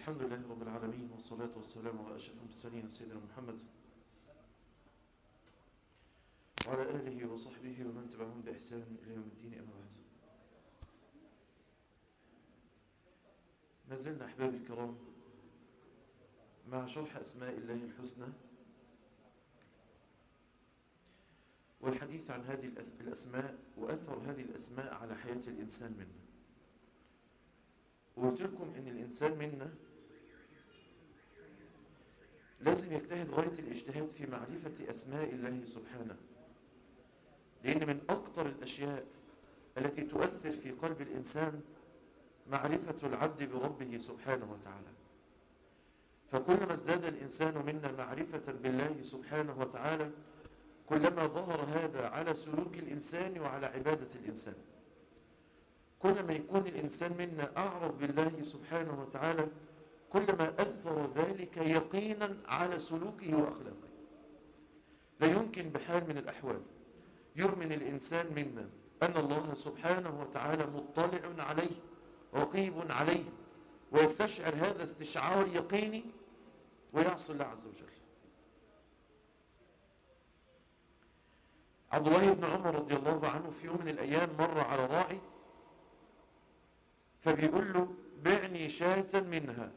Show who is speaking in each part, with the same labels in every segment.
Speaker 1: الحمد لله رب العالمين والصلاة والسلام على أشرف المرسلين سيدنا محمد وعلى آله وصحبه ومن تبعهم بإحسان إلى يوم الدين أما بعد ما زلنا أحبابي الكرام مع شرح أسماء الله الحسنى والحديث عن هذه الأسماء وأثر هذه الأسماء على حياة الإنسان منا وقلت لكم أن الإنسان منا لازم يجتهد غاية الاجتهاد في معرفة أسماء الله سبحانه لأن من أكثر الأشياء التي تؤثر في قلب الإنسان معرفة العبد بربه سبحانه وتعالى فكلما ازداد الإنسان منا معرفة بالله سبحانه وتعالى كلما ظهر هذا على سلوك الإنسان وعلى عبادة الإنسان كلما يكون الإنسان منا أعرف بالله سبحانه وتعالى كلما أثر ذلك يقينا على سلوكه وأخلاقه لا يمكن بحال من الأحوال يؤمن الإنسان منا أن الله سبحانه وتعالى مطلع عليه رقيب عليه ويستشعر هذا استشعار يقيني ويعصي الله عز وجل عبد الله بن عمر رضي الله عنه في يوم من الأيام مر على راعي فبيقول له بعني شاة منها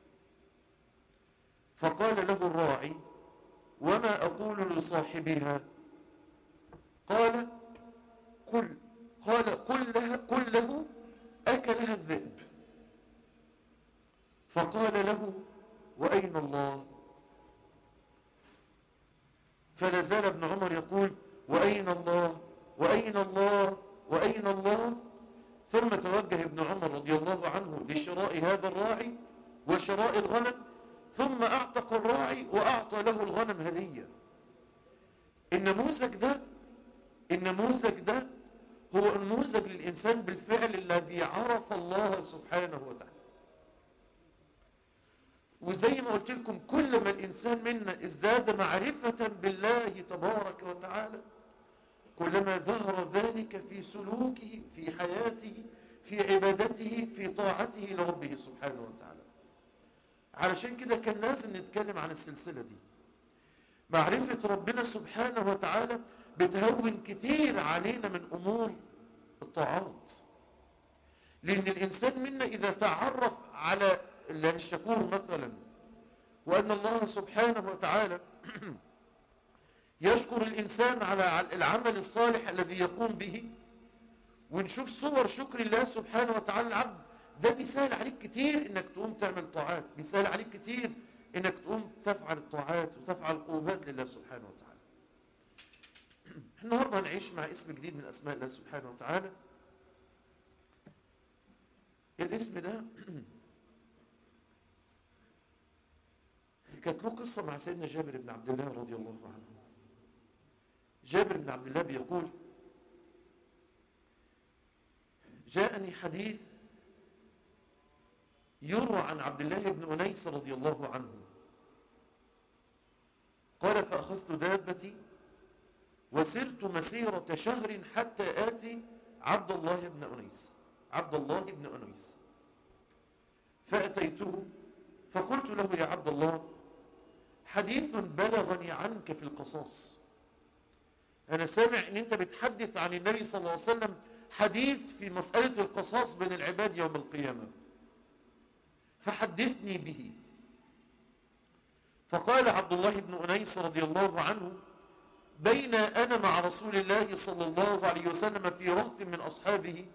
Speaker 1: فقال له الراعي وما أقول لصاحبها قال قل قال قل لها قل له أكلها الذئب فقال له وأين الله فلا زال ابن عمر يقول وأين الله وأين الله وأين الله ثم توجه ابن عمر رضي الله عنه لشراء هذا الراعي وشراء الغنم ثم أعتق الراعي وأعطى له الغنم هدية النموذج ده النموذج ده هو النموذج للإنسان بالفعل الذي عرف الله سبحانه وتعالى وزي ما قلت لكم كل ما الإنسان منا ازداد معرفة بالله تبارك وتعالى كلما ظهر ذلك في سلوكه في حياته في عبادته في طاعته لربه سبحانه وتعالى علشان كده كان لازم نتكلم عن السلسلة دي معرفة ربنا سبحانه وتعالى بتهون كتير علينا من أمور الطاعات لأن الإنسان منا إذا تعرف على الله الشكور مثلا وأن الله سبحانه وتعالى يشكر الإنسان على العمل الصالح الذي يقوم به ونشوف صور شكر الله سبحانه وتعالى العبد ده بيسهل عليك كتير انك تقوم تعمل طاعات بيسهل عليك كتير انك تقوم تفعل الطاعات وتفعل القربات لله سبحانه وتعالى النهاردة هنعيش مع اسم جديد من اسماء الله سبحانه وتعالى الاسم ده كانت له قصة مع سيدنا جابر بن عبد الله رضي الله عنه جابر بن عبد الله بيقول جاءني حديث يروى عن عبد الله بن أنيس رضي الله عنه قال فأخذت دابتي وسرت مسيرة شهر حتى آتي عبد الله بن أنيس عبد الله بن أنيس فأتيته فقلت له يا عبد الله حديث بلغني عنك في القصاص أنا سامع أن أنت بتحدث عن النبي صلى الله عليه وسلم حديث في مسألة القصاص بين العباد يوم القيامة فحدثني به فقال عبد الله بن أنيس رضي الله عنه بين أنا مع رسول الله صلى الله عليه وسلم في رهط من أصحابه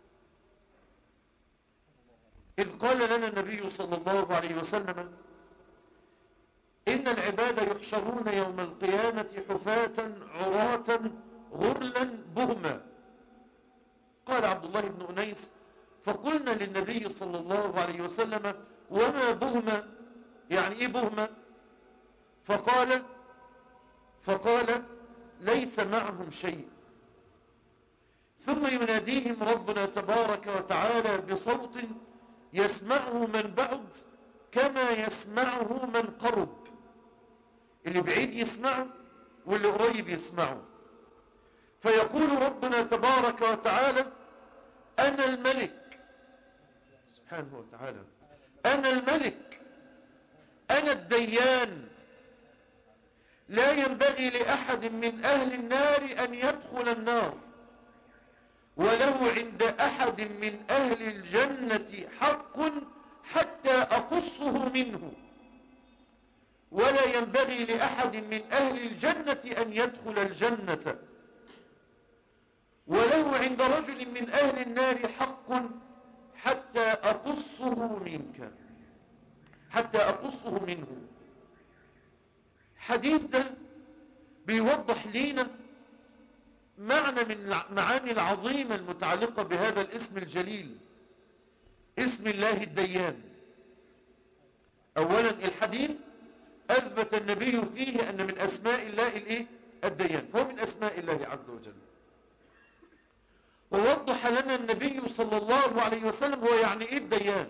Speaker 1: إذ قال لنا النبي صلى الله عليه وسلم إن العباد يحشرون يوم القيامة حفاة عراة غرلا بهما قال عبد الله بن أنيس فقلنا للنبي صلى الله عليه وسلم وما بهما يعني ايه بهما فقال فقال ليس معهم شيء ثم يناديهم ربنا تبارك وتعالى بصوت يسمعه من بعد كما يسمعه من قرب اللي بعيد يسمعه واللي قريب يسمعه فيقول ربنا تبارك وتعالى أنا الملك سبحانه وتعالى أنا الملك أنا الديان لا ينبغي لأحد من أهل النار أن يدخل النار وله عند أحد من أهل الجنة حق حتى أقصه منه ولا ينبغي لأحد من أهل الجنة أن يدخل الجنة وله عند رجل من أهل النار حق حتى أقصه منك حتى أقصه منه حديث ده بيوضح لينا معنى من المعاني العظيمة المتعلقة بهذا الاسم الجليل اسم الله الديان اولا الحديث اثبت النبي فيه ان من اسماء الله الايه الديان فهو من اسماء الله عز وجل ووضح لنا النبي صلى الله عليه وسلم هو يعني ايه الديان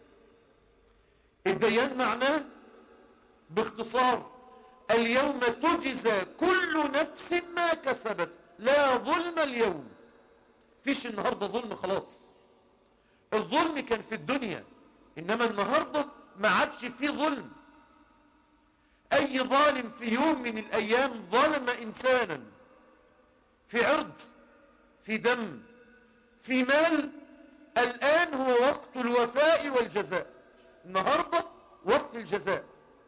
Speaker 1: الديان معناه باختصار اليوم تجزى كل نفس ما كسبت لا ظلم اليوم فيش النهاردة ظلم خلاص الظلم كان في الدنيا انما النهاردة ما عادش فيه ظلم اي ظالم في يوم من الايام ظلم انسانا في عرض في دم في مال الان هو وقت الوفاء والجزاء النهاردة وقت الجزاء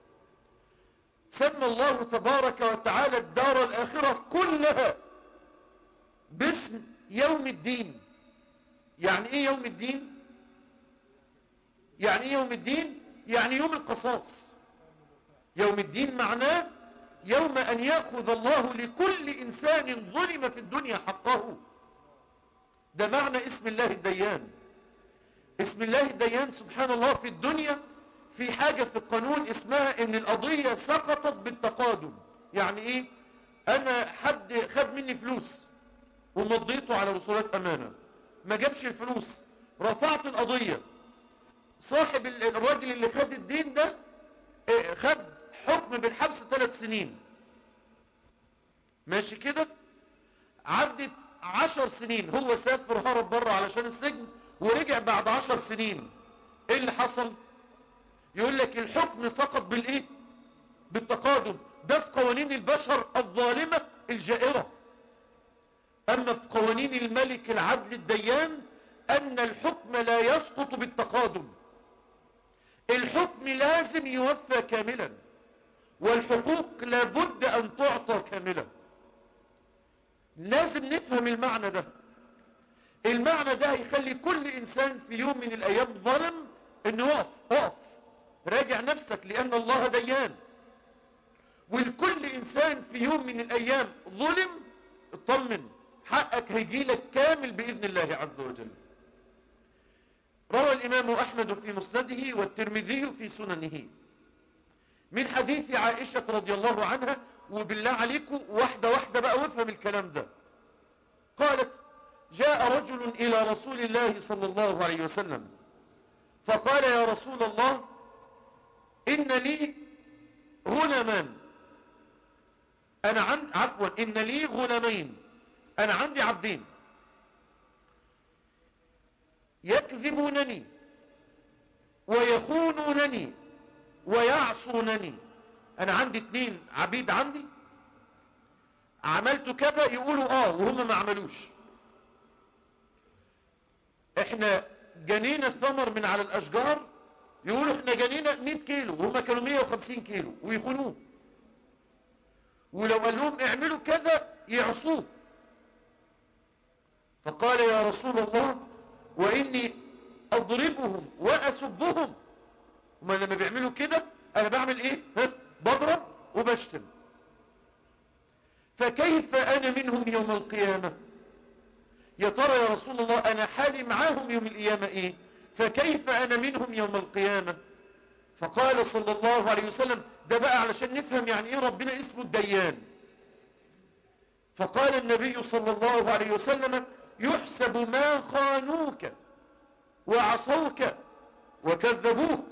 Speaker 1: سمى الله تبارك وتعالى الدار الاخرة كلها باسم يوم الدين يعني ايه يوم الدين يعني ايه يوم الدين يعني يوم القصاص يوم الدين معناه يوم ان يأخذ الله لكل انسان ظلم في الدنيا حقه ده معنى اسم الله الديان اسم الله الديان سبحان الله في الدنيا في حاجة في القانون اسمها ان القضية سقطت بالتقادم يعني ايه انا حد خد مني فلوس ومضيته على وصولات امانة ما جابش الفلوس رفعت القضية صاحب الراجل اللي خد الدين ده خد حكم بالحبس ثلاث سنين ماشي كده عدت عشر سنين هو سافر هرب بره علشان السجن ورجع بعد عشر سنين ايه اللي حصل يقول لك الحكم سقط بالايه بالتقادم ده في قوانين البشر الظالمة الجائرة اما في قوانين الملك العدل الديان ان الحكم لا يسقط بالتقادم الحكم لازم يوفى كاملا والحقوق لابد ان تعطى كاملا لازم نفهم المعنى ده المعنى ده هيخلي كل انسان في يوم من الايام ظلم انه يقف اقف راجع نفسك لان الله ديان ولكل انسان في يوم من الايام ظلم اطمن حقك هيجيلك كامل باذن الله عز وجل روى الامام احمد في مسنده والترمذي في سننه من حديث عائشة رضي الله عنها وبالله عليكم واحدة واحدة بقى وافهم الكلام ده قالت جاء رجل الى رسول الله صلى الله عليه وسلم فقال يا رسول الله ان لي غلمان انا عند عفوا ان لي غلامين انا عندي عبدين يكذبونني ويخونونني ويعصونني انا عندي اتنين عبيد عندي عملت كذا يقولوا اه وهم ما عملوش احنا جنينا الثمر من على الاشجار يقولوا احنا جنينا 100 كيلو وهم كانوا 150 كيلو ويخونوه ولو قال لهم اعملوا كذا يعصوه فقال يا رسول الله واني اضربهم واسبهم هما لما بيعملوا كده انا بعمل ايه ها؟ بضرب وبشتم فكيف انا منهم يوم القيامة يا ترى يا رسول الله انا حالي معاهم يوم القيامة ايه فكيف انا منهم يوم القيامة فقال صلى الله عليه وسلم ده بقى علشان نفهم يعني ايه ربنا اسمه الديان فقال النبي صلى الله عليه وسلم يحسب ما خانوك وعصوك وكذبوك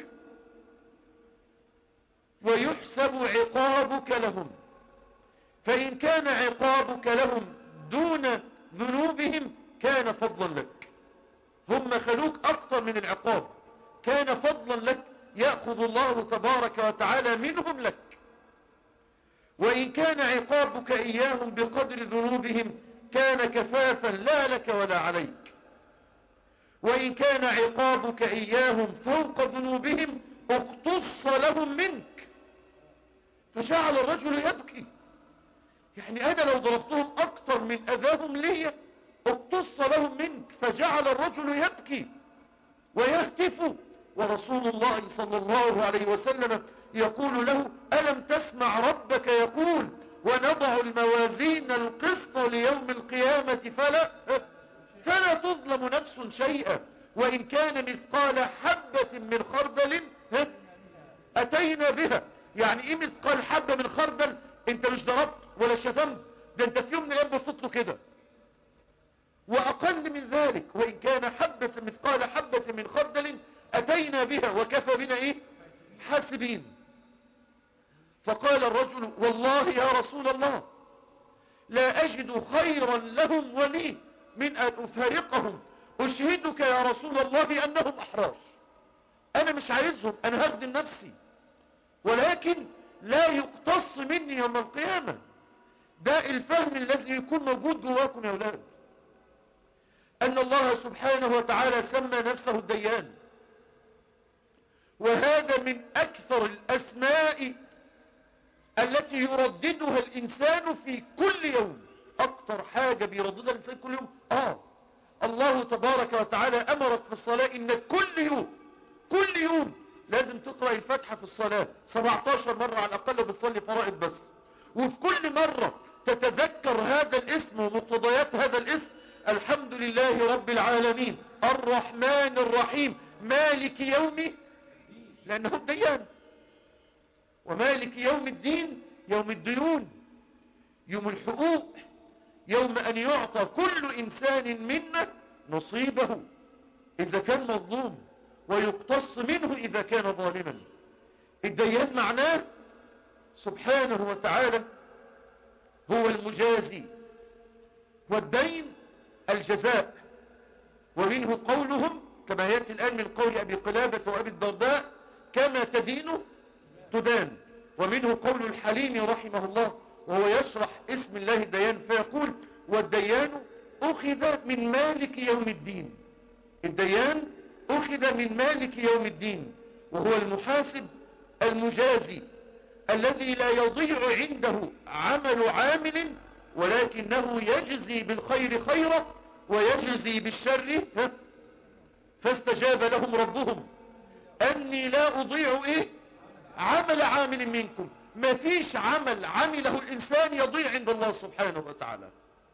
Speaker 1: ويحسب عقابك لهم فإن كان عقابك لهم دون ذنوبهم كان فضلا لك هم خلوك أكثر من العقاب كان فضلا لك يأخذ الله تبارك وتعالى منهم لك وإن كان عقابك إياهم بقدر ذنوبهم كان كفافا لا لك ولا عليك وإن كان عقابك إياهم فوق ذنوبهم اقتص لهم منك فجعل الرجل يبكي يعني أنا لو ضربتهم أكثر من أذاهم لي اقتص لهم منك فجعل الرجل يبكي ويهتف ورسول الله صلى الله عليه وسلم يقول له ألم تسمع ربك يقول ونضع الموازين القسط ليوم القيامة فلا فلا تظلم نفس شيئا وإن كان مثقال حبة من خردل أتينا بها يعني إيه مثقال حبة من خردل انت مش ضربت ولا شتمت ده انت في يوم من الايام بصيت له كده واقل من ذلك وان كان حبة مثقال حبة من خردل اتينا بها وكفى بنا ايه حاسبين فقال الرجل والله يا رسول الله لا اجد خيرا لهم ولي من ان افارقهم اشهدك يا رسول الله انهم احراش انا مش عايزهم انا هخدم نفسي ولكن لا يقتص مني يوم القيامة ده الفهم الذي يكون موجود جواكم يا أولاد أن الله سبحانه وتعالى سمى نفسه الديان وهذا من أكثر الأسماء التي يرددها الإنسان في كل يوم أكثر حاجة بيرددها الإنسان كل يوم آه الله تبارك وتعالى أمرك في الصلاة إن كل يوم كل يوم لازم تقرأ الفاتحة في الصلاة 17 مرة على الأقل بتصلي فرائض بس وفي كل مرة تتذكر هذا الاسم ومقتضيات هذا الاسم الحمد لله رب العالمين الرحمن الرحيم مالك يوم لأنه الديان ومالك يوم الدين يوم الديون يوم الحقوق يوم أن يعطى كل إنسان منا نصيبه إذا كان مظلوم ويقتص منه إذا كان ظالما الديان معناه سبحانه وتعالى هو المجازي والدين الجزاء ومنه قولهم كما يأتي الآن من قول أبي قلابة وأبي الدرداء كما تدين تدان ومنه قول الحليم رحمه الله وهو يشرح اسم الله الديان فيقول والديان أخذ من مالك يوم الدين الديان أخذ من مالك يوم الدين وهو المحاسب المجازي الذي لا يضيع عنده عمل عامل ولكنه يجزي بالخير خيرا ويجزي بالشر فاستجاب لهم ربهم أني لا أضيع إيه عمل عامل منكم ما فيش عمل عمله الإنسان يضيع عند الله سبحانه وتعالى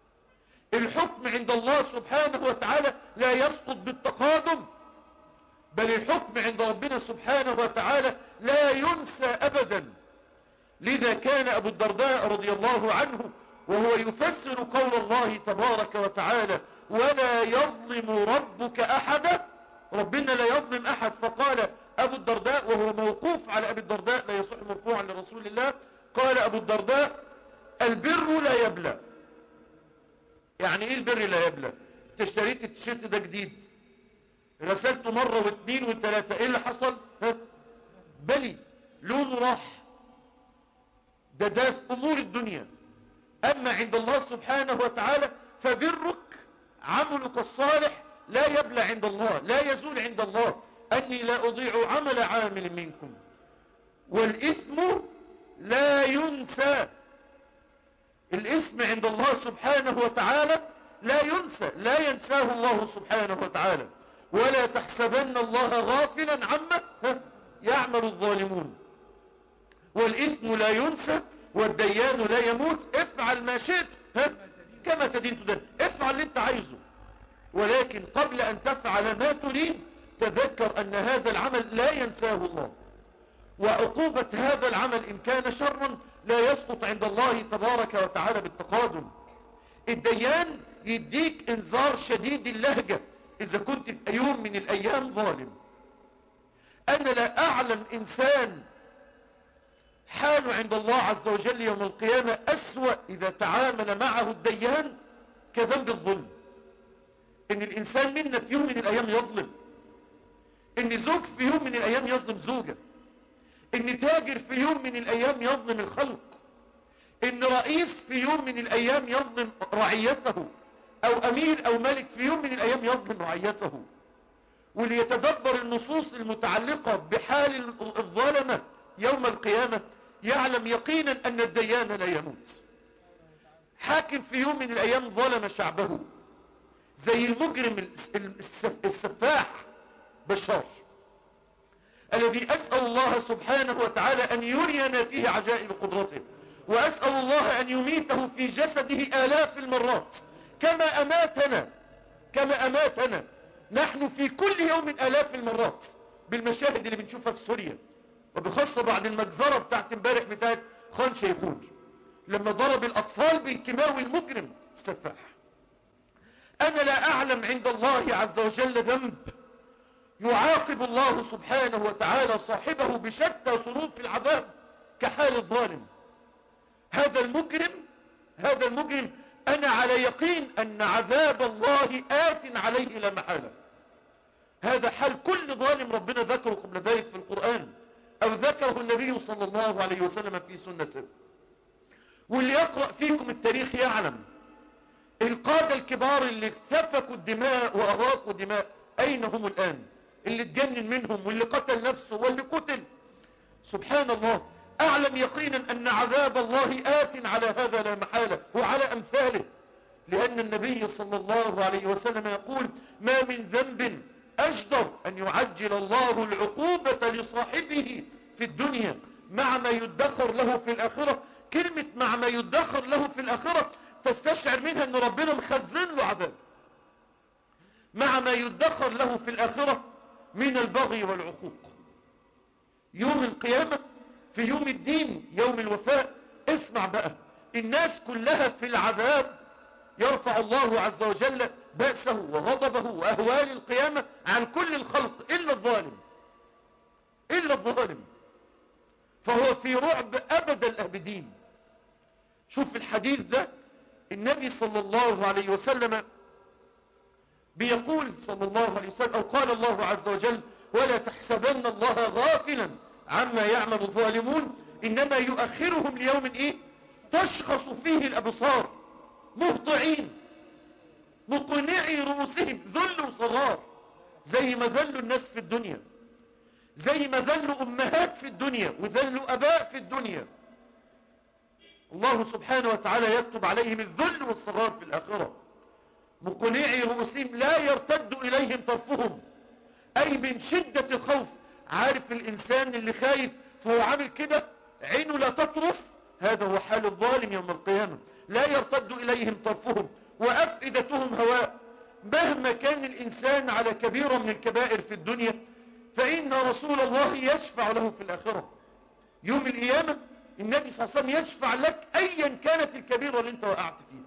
Speaker 1: الحكم عند الله سبحانه وتعالى لا يسقط بالتقادم بل الحكم عند ربنا سبحانه وتعالى لا ينسى أبدا لذا كان أبو الدرداء رضي الله عنه وهو يفسر قول الله تبارك وتعالى ولا يظلم ربك أحدا ربنا لا يظلم أحد فقال أبو الدرداء وهو موقوف على أبي الدرداء لا يصح مرفوعا لرسول الله قال أبو الدرداء البر لا يبلى يعني ايه البر لا يبلى تشتريت التيشيرت ده جديد غسلته مرة واثنين وثلاثة ايه اللي حصل ها بلي لونه راح ده ده في امور الدنيا اما عند الله سبحانه وتعالى فبرك عملك الصالح لا يبلى عند الله لا يزول عند الله اني لا اضيع عمل عامل منكم والاثم لا ينسى الاسم عند الله سبحانه وتعالى لا ينسى لا ينساه الله سبحانه وتعالى ولا تحسبن الله غافلا عما يعمل الظالمون والإثم لا ينسى والديان لا يموت افعل ما شئت كما تدين تدين افعل اللي انت عايزه ولكن قبل ان تفعل ما تريد تذكر ان هذا العمل لا ينساه الله وعقوبة هذا العمل ان كان شرا لا يسقط عند الله تبارك وتعالى بالتقادم الديان يديك انذار شديد اللهجة اذا كنت في يوم من الايام ظالم انا لا اعلم انسان حاله عند الله عز وجل يوم القيامة اسوأ اذا تعامل معه الديان كذنب الظلم ان الانسان منا في يوم من الايام يظلم ان زوج في يوم من الايام يظلم زوجة ان تاجر في يوم من الايام يظلم الخلق ان رئيس في يوم من الايام يظلم رعيته او امير او ملك في يوم من الايام يظلم رعيته وليتدبر النصوص المتعلقة بحال الظالمة يوم القيامة يعلم يقينا ان الديان لا يموت حاكم في يوم من الايام ظلم شعبه زي المجرم السفاح بشار الذي اسأل الله سبحانه وتعالى ان يرينا فيه عجائب قدرته واسأل الله ان يميته في جسده الاف المرات كما اماتنا كما اماتنا نحن في كل يوم الاف المرات بالمشاهد اللي بنشوفها في سوريا وبخاصة بعد المجزرة بتاعت امبارح بتاعت خان شيخون لما ضرب الاطفال بالكيماوي المجرم السفاح انا لا اعلم عند الله عز وجل ذنب يعاقب الله سبحانه وتعالى صاحبه بشتى صنوف العذاب كحال الظالم هذا المجرم هذا المجرم انا على يقين ان عذاب الله آت عليه لا محالة هذا حال كل ظالم ربنا ذكره قبل ذلك في القرآن او ذكره النبي صلى الله عليه وسلم في سنته واللي يقرأ فيكم التاريخ يعلم القادة الكبار اللي سفكوا الدماء واراقوا دماء اين هم الان اللي اتجنن منهم واللي قتل نفسه واللي قتل سبحان الله اعلم يقينا ان عذاب الله آت على هذا لا محالة وعلى امثاله لان النبي صلى الله عليه وسلم يقول ما من ذنب اجدر ان يعجل الله العقوبة لصاحبه في الدنيا مع ما يدخر له في الاخرة كلمة مع ما يدخر له في الاخرة تستشعر منها ان ربنا مخزن له عذاب مع ما يدخر له في الاخرة من البغي والعقوق يوم القيامة في يوم الدين يوم الوفاء اسمع بقى الناس كلها في العذاب يرفع الله عز وجل بأسه وغضبه وأهوال القيامة عن كل الخلق إلا الظالم إلا الظالم فهو في رعب أبد الأبدين شوف الحديث ده النبي صلى الله عليه وسلم بيقول صلى الله عليه وسلم أو قال الله عز وجل ولا تحسبن الله غافلا عما يعمل الظالمون إنما يؤخرهم ليوم إيه تشخص فيه الأبصار مهطعين مقنعي رؤوسهم ذل وصغار زي ما ذلوا الناس في الدنيا زي ما ذلوا أمهات في الدنيا وذلوا أباء في الدنيا الله سبحانه وتعالى يكتب عليهم الذل والصغار في الآخرة مقنعي رؤوسهم لا يرتد إليهم طرفهم أي من شدة الخوف عارف الإنسان اللي خايف فهو عامل كده عينه لا تطرف هذا هو حال الظالم يوم القيامة لا يرتد إليهم طرفهم وأفئدتهم هواء مهما كان الإنسان على كبيرة من الكبائر في الدنيا فإن رسول الله يشفع له في الآخرة يوم القيامة النبي صلى الله عليه وسلم يشفع لك أيا كانت الكبيرة اللي انت وقعت فيها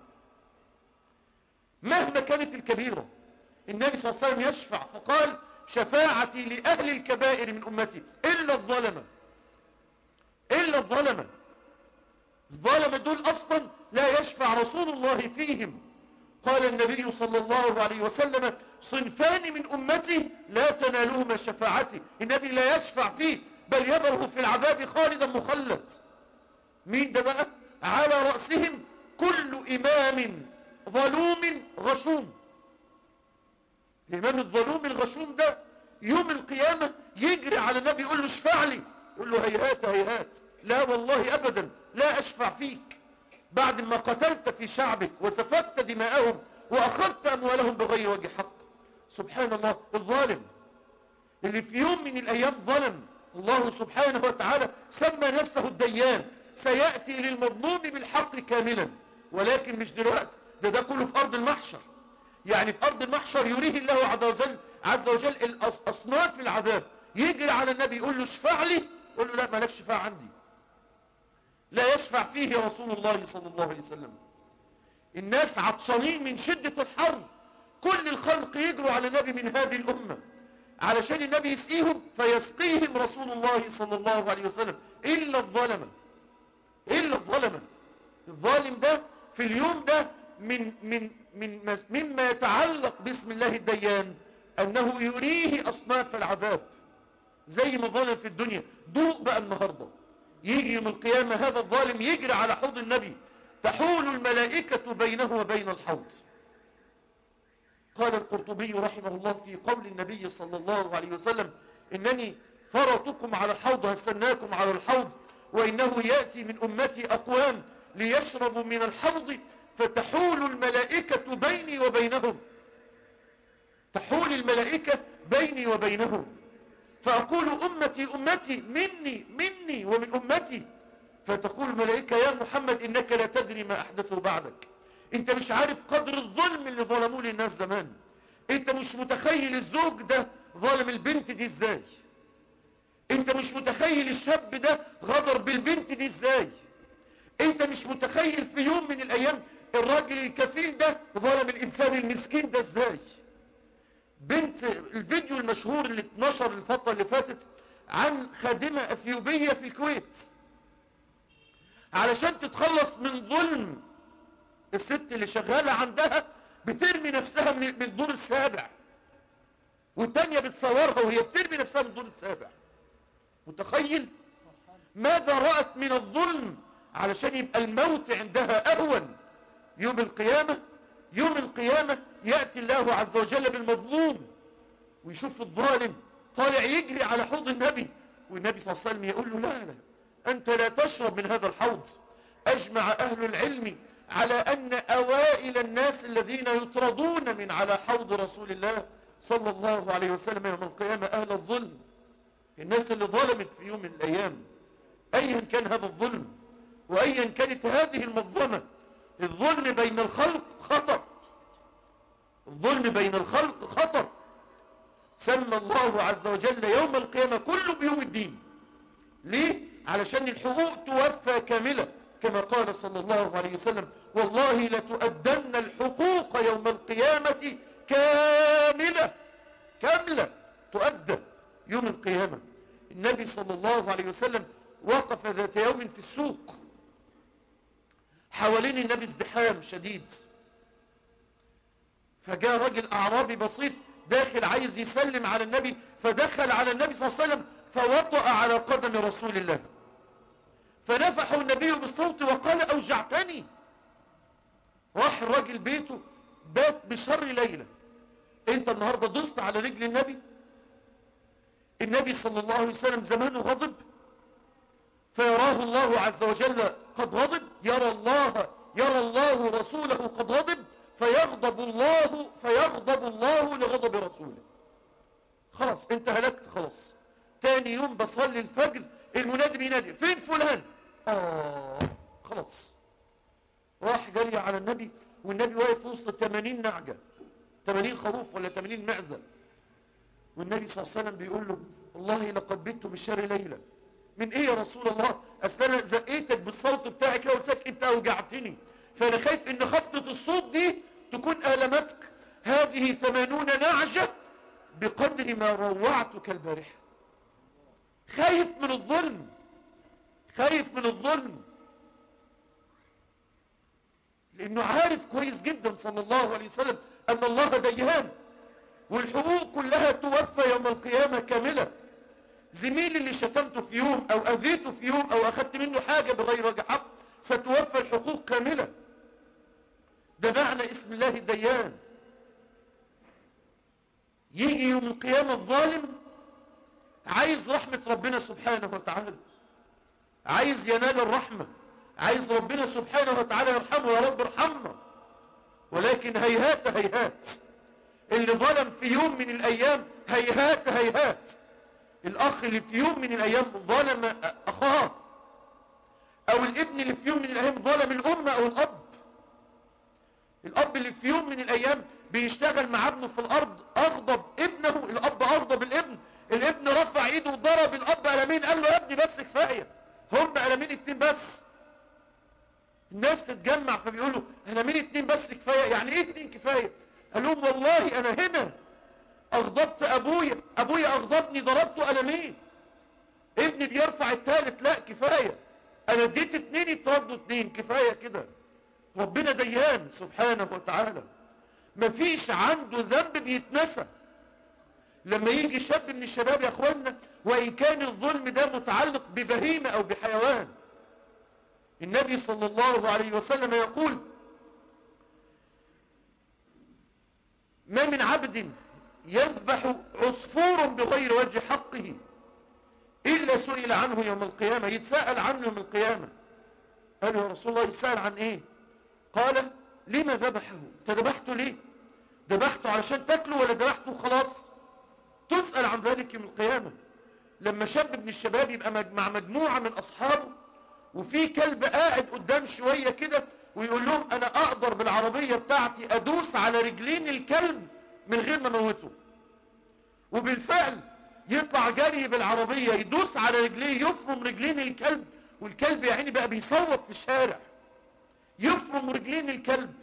Speaker 1: مهما كانت الكبيرة النبي صلى الله عليه وسلم يشفع فقال شفاعتي لأهل الكبائر من أمتي إلا الظلمة إلا الظلمة الظلمة دول أصلا لا يشفع رسول الله فيهم قال النبي صلى الله عليه وسلم صنفان من أمتي لا تنالهما شفاعتي النبي لا يشفع فيه بل يبره في العذاب خالدا مخلد مين ده بقى على رأسهم كل إمام ظلوم غشوم الإمام الظلوم الغشوم ده يوم القيامة يجري على النبي يقول له اشفع لي يقول له هيهات هيهات لا والله أبدا لا أشفع فيك بعد ما قتلت في شعبك وسفكت دماءهم وأخذت أموالهم بغير وجه حق سبحان الله الظالم اللي في يوم من الأيام ظلم الله سبحانه وتعالى سمى نفسه الديان سيأتي للمظلوم بالحق كاملا ولكن مش دلوقتي ده ده كله في أرض المحشر يعني في أرض المحشر يريه الله عز وجل عز وجل الأصناف العذاب يجري على النبي يقول له اشفع لي يقول له لا مالك شفاعة عندي لا يشفع فيه رسول الله صلى الله عليه وسلم الناس عطشانين من شدة الحر كل الخلق يجروا على النبي من هذه الأمة علشان النبي يسقيهم فيسقيهم رسول الله صلى الله عليه وسلم إلا الظلمة إلا الظلمة الظالم ده في اليوم ده من من من مما يتعلق باسم الله الديان انه يريه اصناف العذاب زي ما ظلم في الدنيا دوق بقى النهاردة يجي يوم القيامة هذا الظالم يجري على حوض النبي تحول الملائكة بينه وبين الحوض قال القرطبي رحمه الله في قول النبي صلى الله عليه وسلم إنني فرطكم على الحوض هستناكم على الحوض وإنه يأتي من أمتي أقوام ليشربوا من الحوض فتحول الملائكة بيني وبينهم تحول الملائكة بيني وبينهم فأقول أمتي أمتي مني مني ومن أمتي فتقول الملائكة يا محمد إنك لا تدري ما أحدثه بعدك انت مش عارف قدر الظلم اللي ظلموه للناس زمان انت مش متخيل الزوج ده ظالم البنت دي ازاي انت مش متخيل الشاب ده غدر بالبنت دي ازاي انت مش متخيل في يوم من الايام الراجل الكفيل ده ظلم الانسان المسكين ده ازاي بنت الفيديو المشهور اللي اتنشر الفترة اللي فاتت عن خادمة اثيوبية في الكويت علشان تتخلص من ظلم الست اللي شغالة عندها بترمي نفسها من من الدور السابع والتانية بتصورها وهي بترمي نفسها من الدور السابع متخيل ماذا رأت من الظلم علشان يبقى الموت عندها أهون يوم القيامة يوم القيامة يأتي الله عز وجل بالمظلوم ويشوف الظالم طالع يجري على حوض النبي والنبي صلى الله عليه وسلم يقول له لا لا أنت لا تشرب من هذا الحوض أجمع أهل العلم على أن أوائل الناس الذين يطردون من على حوض رسول الله صلى الله عليه وسلم يوم القيامة أهل الظلم الناس اللي ظلمت في يوم من الأيام أيا كان هذا الظلم وأيا كانت هذه المظلمة الظلم بين الخلق خطر الظلم بين الخلق خطر سمى الله عز وجل يوم القيامة كله بيوم الدين ليه؟ علشان الحقوق توفى كاملة كما قال صلى الله عليه وسلم والله لتؤدن الحقوق يوم القيامة كاملة كاملة تؤدى يوم القيامة النبي صلى الله عليه وسلم وقف ذات يوم في السوق حوالين النبي ازدحام شديد فجاء رجل اعرابي بسيط داخل عايز يسلم على النبي فدخل على النبي صلى الله عليه وسلم فوطأ على قدم رسول الله فنفحه النبي بالصوت وقال اوجعتني راح الراجل بيته بات بشر ليلة انت النهاردة دست على رجل النبي النبي صلى الله عليه وسلم زمانه غضب فيراه الله عز وجل قد غضب يرى الله يرى الله رسوله قد غضب فيغضب الله فيغضب الله لغضب رسوله خلاص انت هلكت خلاص تاني يوم بصلي الفجر المنادي بينادي فين فلان اه خلاص راح جري على النبي والنبي واقف في وسط 80 نعجة 80 خروف ولا 80 معزة والنبي صلى الله عليه وسلم بيقول له والله لقد بت بالشر ليلة من ايه يا رسول الله اصل انا زقيتك بالصوت بتاعك قلت لك انت اوجعتني فانا خايف ان خطة الصوت دي تكون المتك هذه ثمانون نعجة بقدر ما روعتك البارحة خايف من الظلم خايف من الظلم لانه عارف كويس جدا صلى الله عليه وسلم ان الله ديان والحقوق كلها توفى يوم القيامة كاملة زميلي اللي شتمته في يوم او اذيته في يوم او اخدت منه حاجة بغير وجه حق ستوفى الحقوق كاملة ده معنى اسم الله الديان يجي يوم القيامة الظالم عايز رحمة ربنا سبحانه وتعالى عايز ينال الرحمة عايز ربنا سبحانه وتعالى يرحمه يا رب ارحمنا ولكن هيهات هيهات اللي ظلم في يوم من الايام هيهات هيهات الاخ اللي في يوم من الايام ظلم اخاه او الابن اللي في يوم من الايام ظلم الام او الاب الاب اللي في يوم من الايام بيشتغل مع ابنه في الارض اغضب ابنه الاب اغضب الابن الابن رفع ايده وضرب الاب قلمين قال له يا ابني بس كفايه هم قلمين اتنين بس الناس تتجمع فبيقولوا قلمين اتنين بس كفايه يعني ايه اتنين كفايه قال لهم والله انا هنا اغضبت ابويا ابويا اغضبني ضربته قلمين ابني بيرفع الثالث لا كفايه انا اديت اتنين يتردوا اتنين كفايه كده ربنا ديان سبحانه وتعالى مفيش عنده ذنب بيتنسى لما يجي شاب من الشباب يا اخوانا وان كان الظلم ده متعلق ببهيمة او بحيوان النبي صلى الله عليه وسلم يقول ما من عبد يذبح عصفور بغير وجه حقه إلا سئل عنه يوم القيامة يتساءل عنه يوم القيامة قالوا يا رسول الله يتساءل عن ايه قال لما ذبحه انت ذبحته ليه ذبحته علشان تاكله ولا ذبحته خلاص تسأل عن ذلك يوم القيامة لما شاب من الشباب يبقى مع مجموعة من أصحابه وفي كلب قاعد قدام شوية كده ويقول لهم أنا أقدر بالعربية بتاعتي أدوس على رجلين الكلب من غير ما موته وبالفعل يطلع جري بالعربية يدوس على رجليه يفرم رجلين الكلب والكلب يا عيني بقى بيصوت في الشارع يفرم رجلين الكلب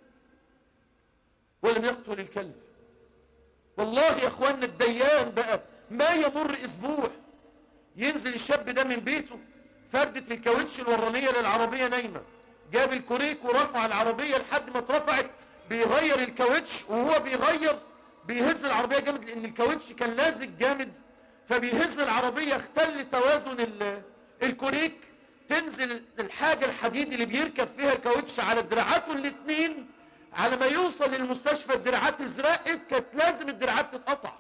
Speaker 1: ولم يقتل الكلب والله يا اخوانا الديان بقى ما يمر اسبوع ينزل الشاب ده من بيته فردة الكاوتش الورانية للعربية نايمة جاب الكوريك ورفع العربية لحد ما اترفعت بيغير الكاوتش وهو بيغير بيهز العربية جامد لان الكاوتش كان لازق جامد فبيهز العربية اختل توازن الكوريك تنزل الحاجة الحديد اللي بيركب فيها الكاوتش على دراعاته الاثنين على ما يوصل للمستشفى الدراعات ازرقت كانت لازم الدراعات تتقطع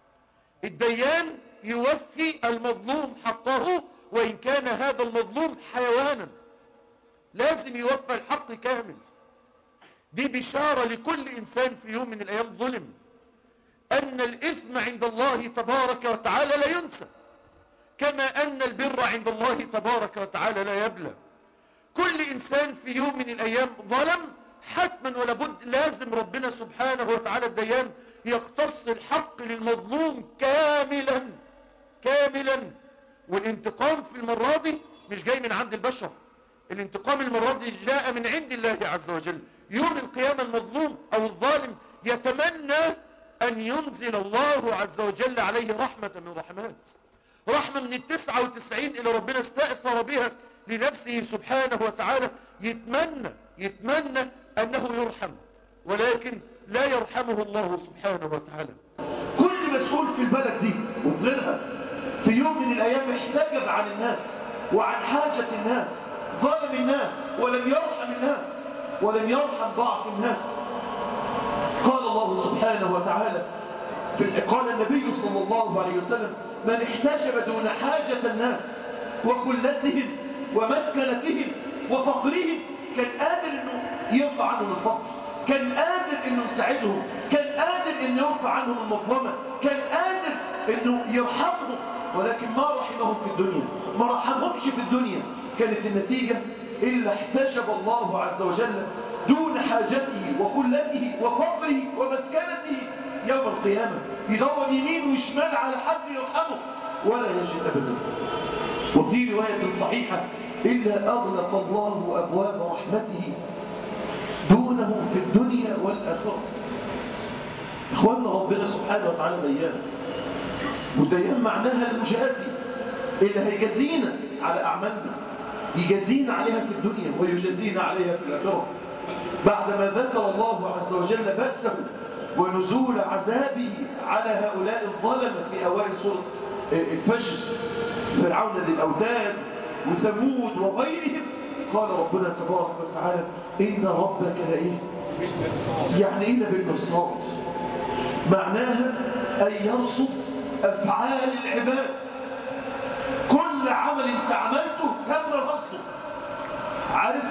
Speaker 1: الديان يوفي المظلوم حقه وإن كان هذا المظلوم حيوانا لازم يوفى الحق كامل دي بشارة لكل إنسان في يوم من الأيام ظلم أن الإثم عند الله تبارك وتعالى لا ينسى كما أن البر عند الله تبارك وتعالى لا يبلى كل إنسان في يوم من الأيام ظلم حتما ولا بد لازم ربنا سبحانه وتعالى الديان يقتص الحق للمظلوم كاملا كاملا والانتقام في المرة دي مش جاي من عند البشر الانتقام المرة دي جاء من عند الله عز وجل يوم القيامة المظلوم او الظالم يتمنى ان ينزل الله عز وجل عليه رحمة من رحمات رحمة من التسعة وتسعين اللي ربنا استأثر بها لنفسه سبحانه وتعالى يتمنى يتمنى انه يرحم ولكن لا يرحمه الله سبحانه وتعالى
Speaker 2: كل مسؤول في البلد دي وفي غيرها في يوم من الايام احتجب عن الناس وعن حاجة الناس ظلم الناس ولم يرحم الناس ولم يرحم ضعف الناس قال الله سبحانه وتعالى في قال النبي صلى الله عليه وسلم من احتجب دون حاجة الناس وخلتهم ومسكنتهم وفقرهم كان قادر انه يرفع عنهم الفقر كان قادر انه يساعدهم كان قادر انه يرفع عنهم المظلمة كان قادر انه يرحمهم ولكن ما رحمهم في الدنيا ما رحمهمش في الدنيا كانت النتيجة إلا احتجب الله عز وجل دون حاجته وقلته وفقره ومسكنته يوم القيامة يدور يمين وشمال على حد يرحمه ولا يجد أبدا وفي رواية صحيحة إلا أغلق الله أبواب رحمته دونه في الدنيا والآخرة إخواننا ربنا سبحانه وتعالى ديان والديان معناها المجازي اللي هيجازينا على أعمالنا يجازينا عليها في الدنيا ويجازينا عليها في الآخرة بعدما ذكر الله عز وجل بأسه ونزول عذابه على هؤلاء الظلمة في أوائل سورة الفجر فرعون ذي الأوتاد وثمود وغيرهم قال ربنا تبارك وتعالى إن ربك لإيه يعني إيه بالمرصاد معناها أن يرصد أفعال العباد كل عمل انت عملته تم رصده عارف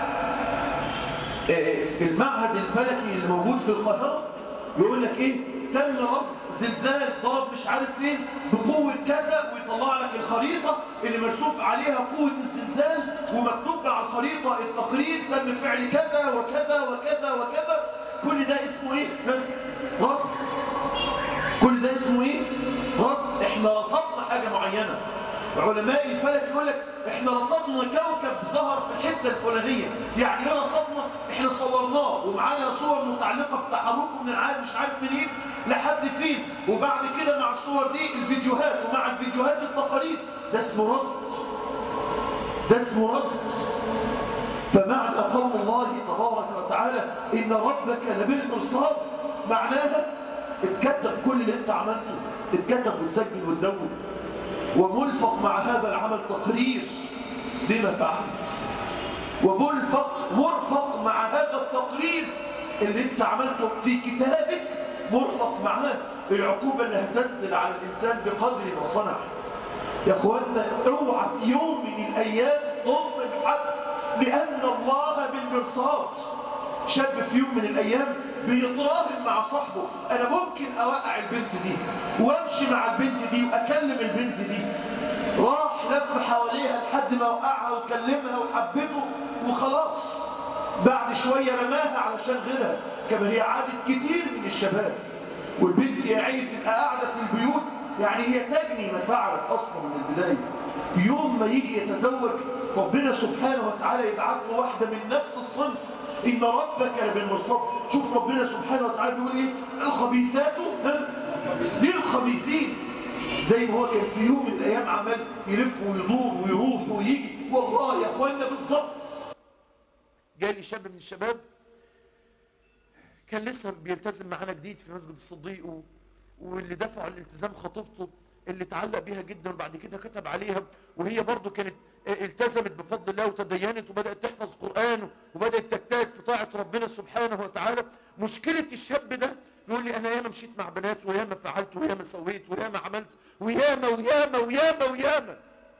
Speaker 2: المعهد الفلكي اللي موجود في القاهرة يقول لك ايه تم رصد زلزال ضرب مش عارف فين بقوة كذا ويطلع لك الخريطة اللي مرسوم عليها قوة الزلزال ومكتوب على الخريطة التقرير تم فعل كذا وكذا وكذا وكذا كل ده اسمه ايه رصد كل ده اسمه ايه رصد احنا رصدنا حاجة معينة علماء الفلك يقول لك احنا رصدنا كوكب ظهر في الحته الفلانيه يعني ايه رصدنا احنا صورناه ومعانا صور متعلقه بتحركه من عاد مش عارف منين لحد فين وبعد كده مع الصور دي الفيديوهات ومع الفيديوهات التقارير ده اسمه رصد ده اسمه رصد فمعنى قول الله تبارك وتعالى ان ربك لبالمرصاد معناها اتكتب كل اللي انت عملته اتكتب وتسجل وتدون وملفق مع هذا العمل تقرير بما فعلت وملفق مرفق مع هذا التقرير اللي انت عملته في كتابك مرفق معاه العقوبة اللي هتنزل على الإنسان بقدر ما صنع يا اخوانا اوعى في يوم من الأيام تظلم حد لأن الله بالمرصاد شاب في يوم من الأيام بيتراهن مع صاحبه أنا ممكن أوقع البنت دي وامشي مع البنت دي وأكلم البنت دي راح لف حواليها لحد ما وقعها وكلمها وحبته وخلاص بعد شوية رماها علشان غيرها كما هي عادة كتير من الشباب والبنت يا عيني تبقى قاعدة في البيوت يعني هي تجني ما فعلت أصلا من البداية يوم ما يجي يتزوج ربنا سبحانه وتعالى يبعث له واحدة من نفس الصنف إن ربك لبالمرصاد شوف ربنا سبحانه وتعالى بيقول إيه الخبيثات ها؟ للخبيثين زي ما هو كان في يوم من الأيام عمال يلف ويدور ويروح ويجي والله يا أخوانا بالظبط
Speaker 1: جالي شاب من الشباب كان لسه بيلتزم معانا جديد في مسجد الصديق و... واللي دفعوا الالتزام خطيبته اللي اتعلق بيها جدا وبعد كده كتب عليها وهي برضو كانت التزمت بفضل الله وتدينت وبدأت تحفظ قرآن وبدأت تجتهد في طاعة ربنا سبحانه وتعالى مشكلة الشاب ده يقول لي أنا ياما مشيت مع بنات وياما فعلت وياما سويت وياما عملت وياما وياما وياما وياما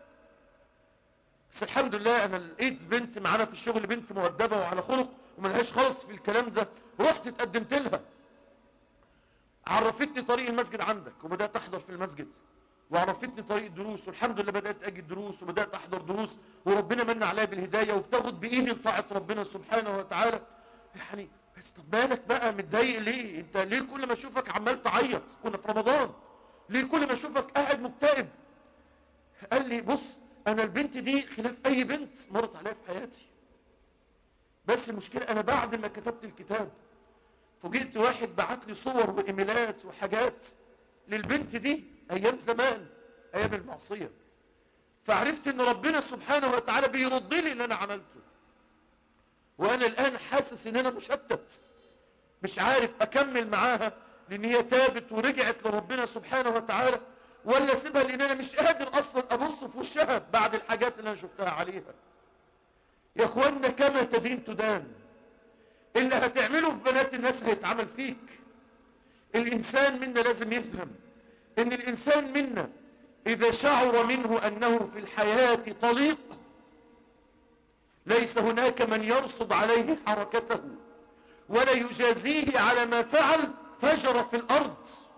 Speaker 1: بس الحمد لله أنا لقيت بنت معانا في الشغل بنت مؤدبة وعلى خلق وملهاش خالص في الكلام ده رحت اتقدمت لها عرفتني طريق المسجد عندك وبدأت أحضر في المسجد وعرفتني طريق الدروس والحمد لله بدأت أجي الدروس وبدأت أحضر دروس وربنا من عليا بالهداية وبتاخد بإيدي لطاعة ربنا سبحانه وتعالى يعني بس طب مالك بقى متضايق ليه انت ليه كل ما اشوفك عمال تعيط كنا في رمضان ليه كل ما اشوفك قاعد مكتئب قال لي بص انا البنت دي خلاف اي بنت مرت عليها في حياتي بس المشكلة انا بعد ما كتبت الكتاب فوجئت واحد بعت لي صور وايميلات وحاجات للبنت دي ايام زمان ايام المعصية فعرفت ان ربنا سبحانه وتعالى بيرد لي اللي انا عملته وانا الان حاسس ان انا مشتت مش عارف اكمل معاها لان هي تابت ورجعت لربنا سبحانه وتعالى ولا اسيبها لان انا مش قادر اصلا ابص في وشها بعد الحاجات اللي انا شفتها عليها يا اخوانا كما تدين تدان اللي هتعمله في بنات الناس هيتعمل فيك الانسان منا لازم يفهم ان الانسان منا اذا شعر منه انه في الحياة طليق ليس هناك من يرصد عليه حركته ولا يجازيه على ما فعل فجر في الارض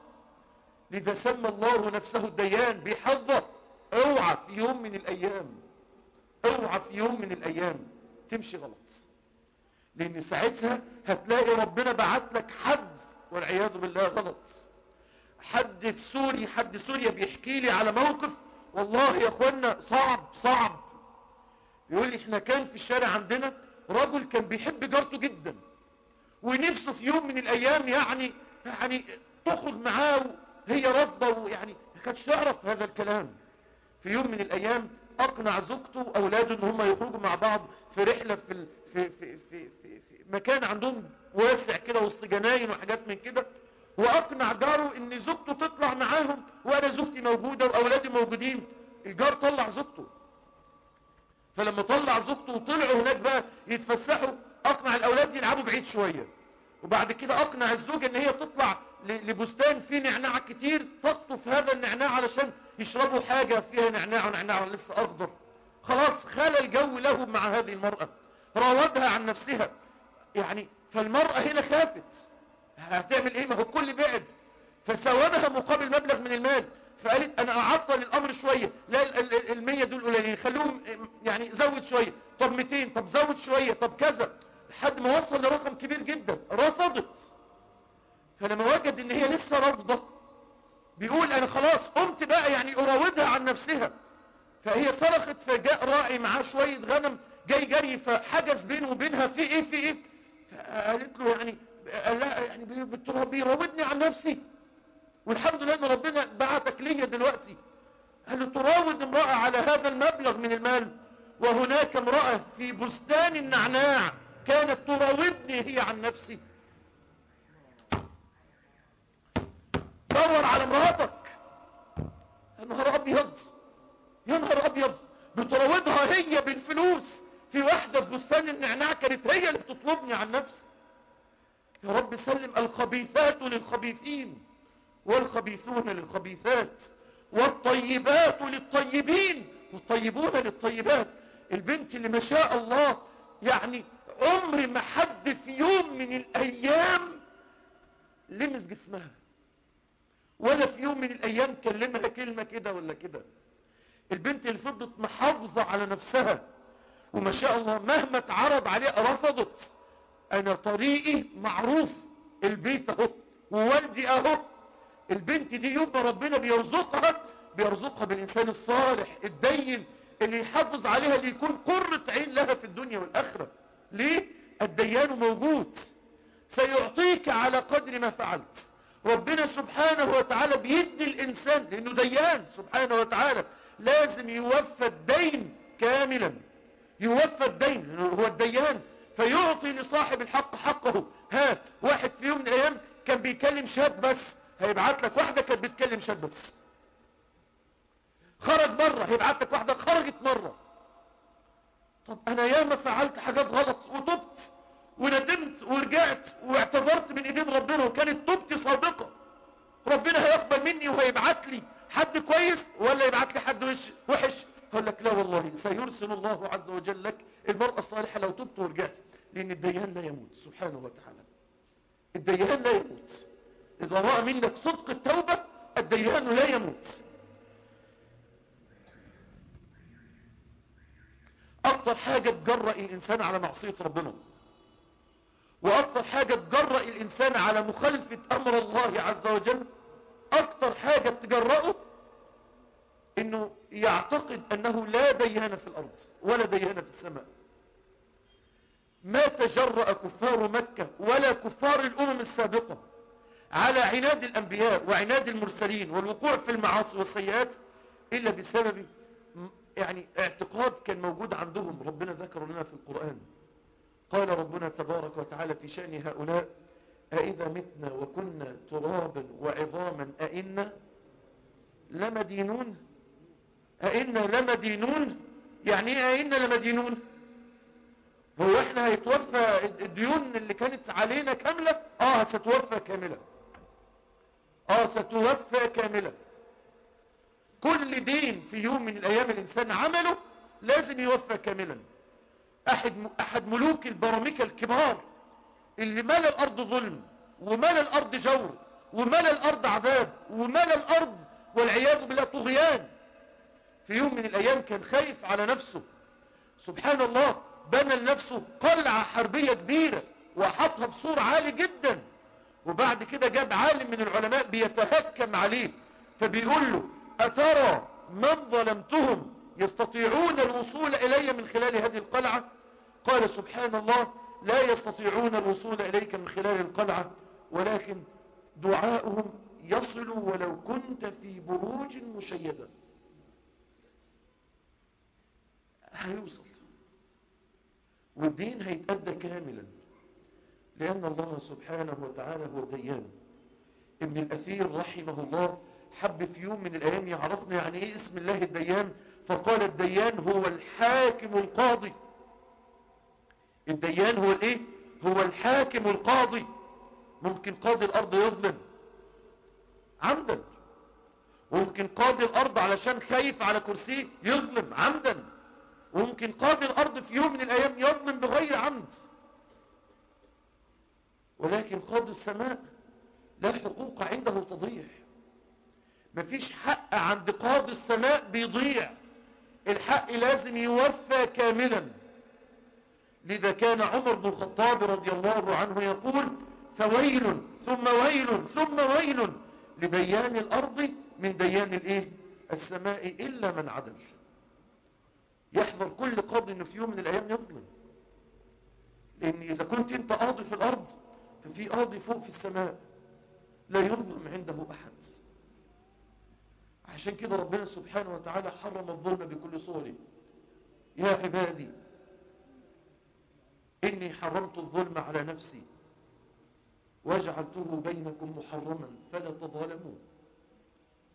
Speaker 1: لذا سمى الله نفسه الديان بيحذر اوعى في يوم من الايام اوعى في يوم من الايام تمشي غلط لان ساعتها هتلاقي ربنا بعت لك حد والعياذ بالله غلط حد في سوري حد سوريا بيحكي لي على موقف والله يا اخوانا صعب صعب يقول لي احنا كان في الشارع عندنا رجل كان بيحب جارته جدا ونفسه في يوم من الايام يعني يعني تخرج معاه هي رافضه ويعني ما كانتش تعرف هذا الكلام في يوم من الايام اقنع زوجته واولاده ان هم يخرجوا مع بعض في رحله في ال... في في في في, في مكان عندهم واسع كده وسط جناين وحاجات من كده واقنع جاره ان زوجته تطلع معاهم وانا زوجتي موجوده واولادي موجودين الجار طلع زوجته فلما طلع زوجته وطلعوا هناك بقى يتفسحوا اقنع الاولاد يلعبوا بعيد شويه وبعد كده اقنع الزوجه ان هي تطلع لبستان فيه نعناع كتير تقطف هذا النعناع علشان يشربوا حاجة فيها نعناع ونعناع لسه اخضر خلاص خلى الجو له مع هذه المرأة راودها عن نفسها يعني فالمرأة هنا خافت هتعمل ايه ما هو الكل بعد فساومها مقابل مبلغ من المال فقالت انا اعطل الامر شوية لا المية دول قليلين خلوهم يعني زود شوية طب 200 طب زود شوية طب كذا لحد ما وصل لرقم كبير جدا رفضت فلما وجد ان هي لسه رافضة بيقول انا خلاص قمت بقى يعني اراودها عن نفسها فهي صرخت فجاء راعي معاه شوية غنم جاي جري فحجز بينه وبينها في ايه في ايه فقالت له يعني قال لها يعني بيراودني عن نفسي والحمد لله ان ربنا بعتك ليا دلوقتي قال له تراود امرأة على هذا المبلغ من المال وهناك امرأة في بستان النعناع كانت تراودني هي عن نفسي بتدور على مراتك يا نهار ابيض يا نهار ابيض بتراودها هي بالفلوس في واحدة في بستان النعناع كانت هي اللي بتطلبني عن نفسي يا رب سلم الخبيثات للخبيثين والخبيثون للخبيثات والطيبات للطيبين والطيبون للطيبات البنت اللي ما شاء الله يعني عمر ما حد في يوم من الايام لمس جسمها ولا في يوم من الايام كلمها كلمة كده ولا كده البنت اللي فضلت محافظة على نفسها وما شاء الله مهما اتعرض عليها رفضت انا طريقي معروف البيت اهو ووالدي اهو البنت دي يوم ما ربنا بيرزقها بيرزقها بالانسان الصالح الدين اللي يحافظ عليها اللي يكون قرة عين لها في الدنيا والاخرة ليه الديان موجود سيعطيك على قدر ما فعلت ربنا سبحانه وتعالى بيدي الانسان لانه ديان سبحانه وتعالى لازم يوفى الدين كاملا يوفى الدين لأنه هو الديان فيعطي لصاحب الحق حقه ها واحد في يوم من الايام كان بيكلم شاب بس هيبعت لك واحدة كانت بتكلم شاب بس خرج مرة هيبعت لك واحدة خرجت مرة طب انا ياما فعلت حاجات غلط وتبت وندمت ورجعت واعتذرت من ايدين ربنا وكانت توبتي صادقة ربنا هيقبل مني وهيبعت لي حد كويس ولا يبعت لي حد وش وحش قال لك لا والله سيرسل الله عز وجل لك المرأة الصالحة لو تبت ورجعت لان الديان لا يموت سبحانه وتعالى الديان لا يموت اذا رأى منك صدق التوبة الديان لا يموت اكتر حاجة تجرأ الانسان على معصية ربنا واكتر حاجة تجرأ الانسان على مخالفة امر الله عز وجل اكتر حاجة تجرأه انه يعتقد انه لا ديان في الارض ولا ديان في السماء ما تجرأ كفار مكة ولا كفار الامم السابقة على عناد الانبياء وعناد المرسلين والوقوع في المعاصي والسيئات الا بسبب يعني اعتقاد كان موجود عندهم ربنا ذكر لنا في القرآن قال ربنا تبارك وتعالى في شأن هؤلاء أئذا متنا وكنا ترابا وعظاما أئنا لمدينون أئنا لمدينون يعني ايه أئنا لمدينون هو احنا هيتوفى الديون اللي كانت علينا كاملة اه ستوفى كاملة اه ستوفى كاملة كل دين في يوم من الايام الانسان عمله لازم يوفى كاملا احد, احد ملوك البرامكة الكبار اللي مال الارض ظلم ومال الارض جور ومال الارض عذاب ومال الارض والعياذ بالله طغيان في يوم من الايام كان خايف على نفسه سبحان الله بنى لنفسه قلعة حربية كبيرة وحطها بصور عالي جدا وبعد كده جاب عالم من العلماء بيتهكم عليه فبيقول له أترى من ظلمتهم يستطيعون الوصول إلي من خلال هذه القلعة قال سبحان الله لا يستطيعون الوصول إليك من خلال القلعة ولكن دعاؤهم يصل ولو كنت في بروج مشيدة هيوصل والدين هيتأدى كاملا لأن الله سبحانه وتعالى هو الديان ابن الأثير رحمه الله حب في يوم من الأيام يعرفنا يعني إيه اسم الله الديان فقال الديان هو الحاكم القاضي الديان هو الايه هو الحاكم القاضي ممكن قاضي الأرض يظلم عمدا وممكن قاضي الأرض علشان خايف على كرسيه يظلم عمدا وممكن قاضي الأرض في يوم من الأيام يظلم بغير عمد ولكن قاضي السماء لا حقوق عنده تضيع مفيش حق عند قاضي السماء بيضيع الحق لازم يوفى كاملا لذا كان عمر بن الخطاب رضي الله عنه يقول فويل ثم ويل ثم ويل لديان الأرض من ديان الايه السماء إلا من عدل يحذر كل قاضي انه في يوم من الايام يظلم لان اذا كنت انت قاضي في الارض ففي قاضي فوق في السماء لا يظلم عنده احد عشان كده ربنا سبحانه وتعالى حرم الظلم بكل صوره يا عبادي إني حرمت الظلم على نفسي وجعلته بينكم محرما فلا تظالموا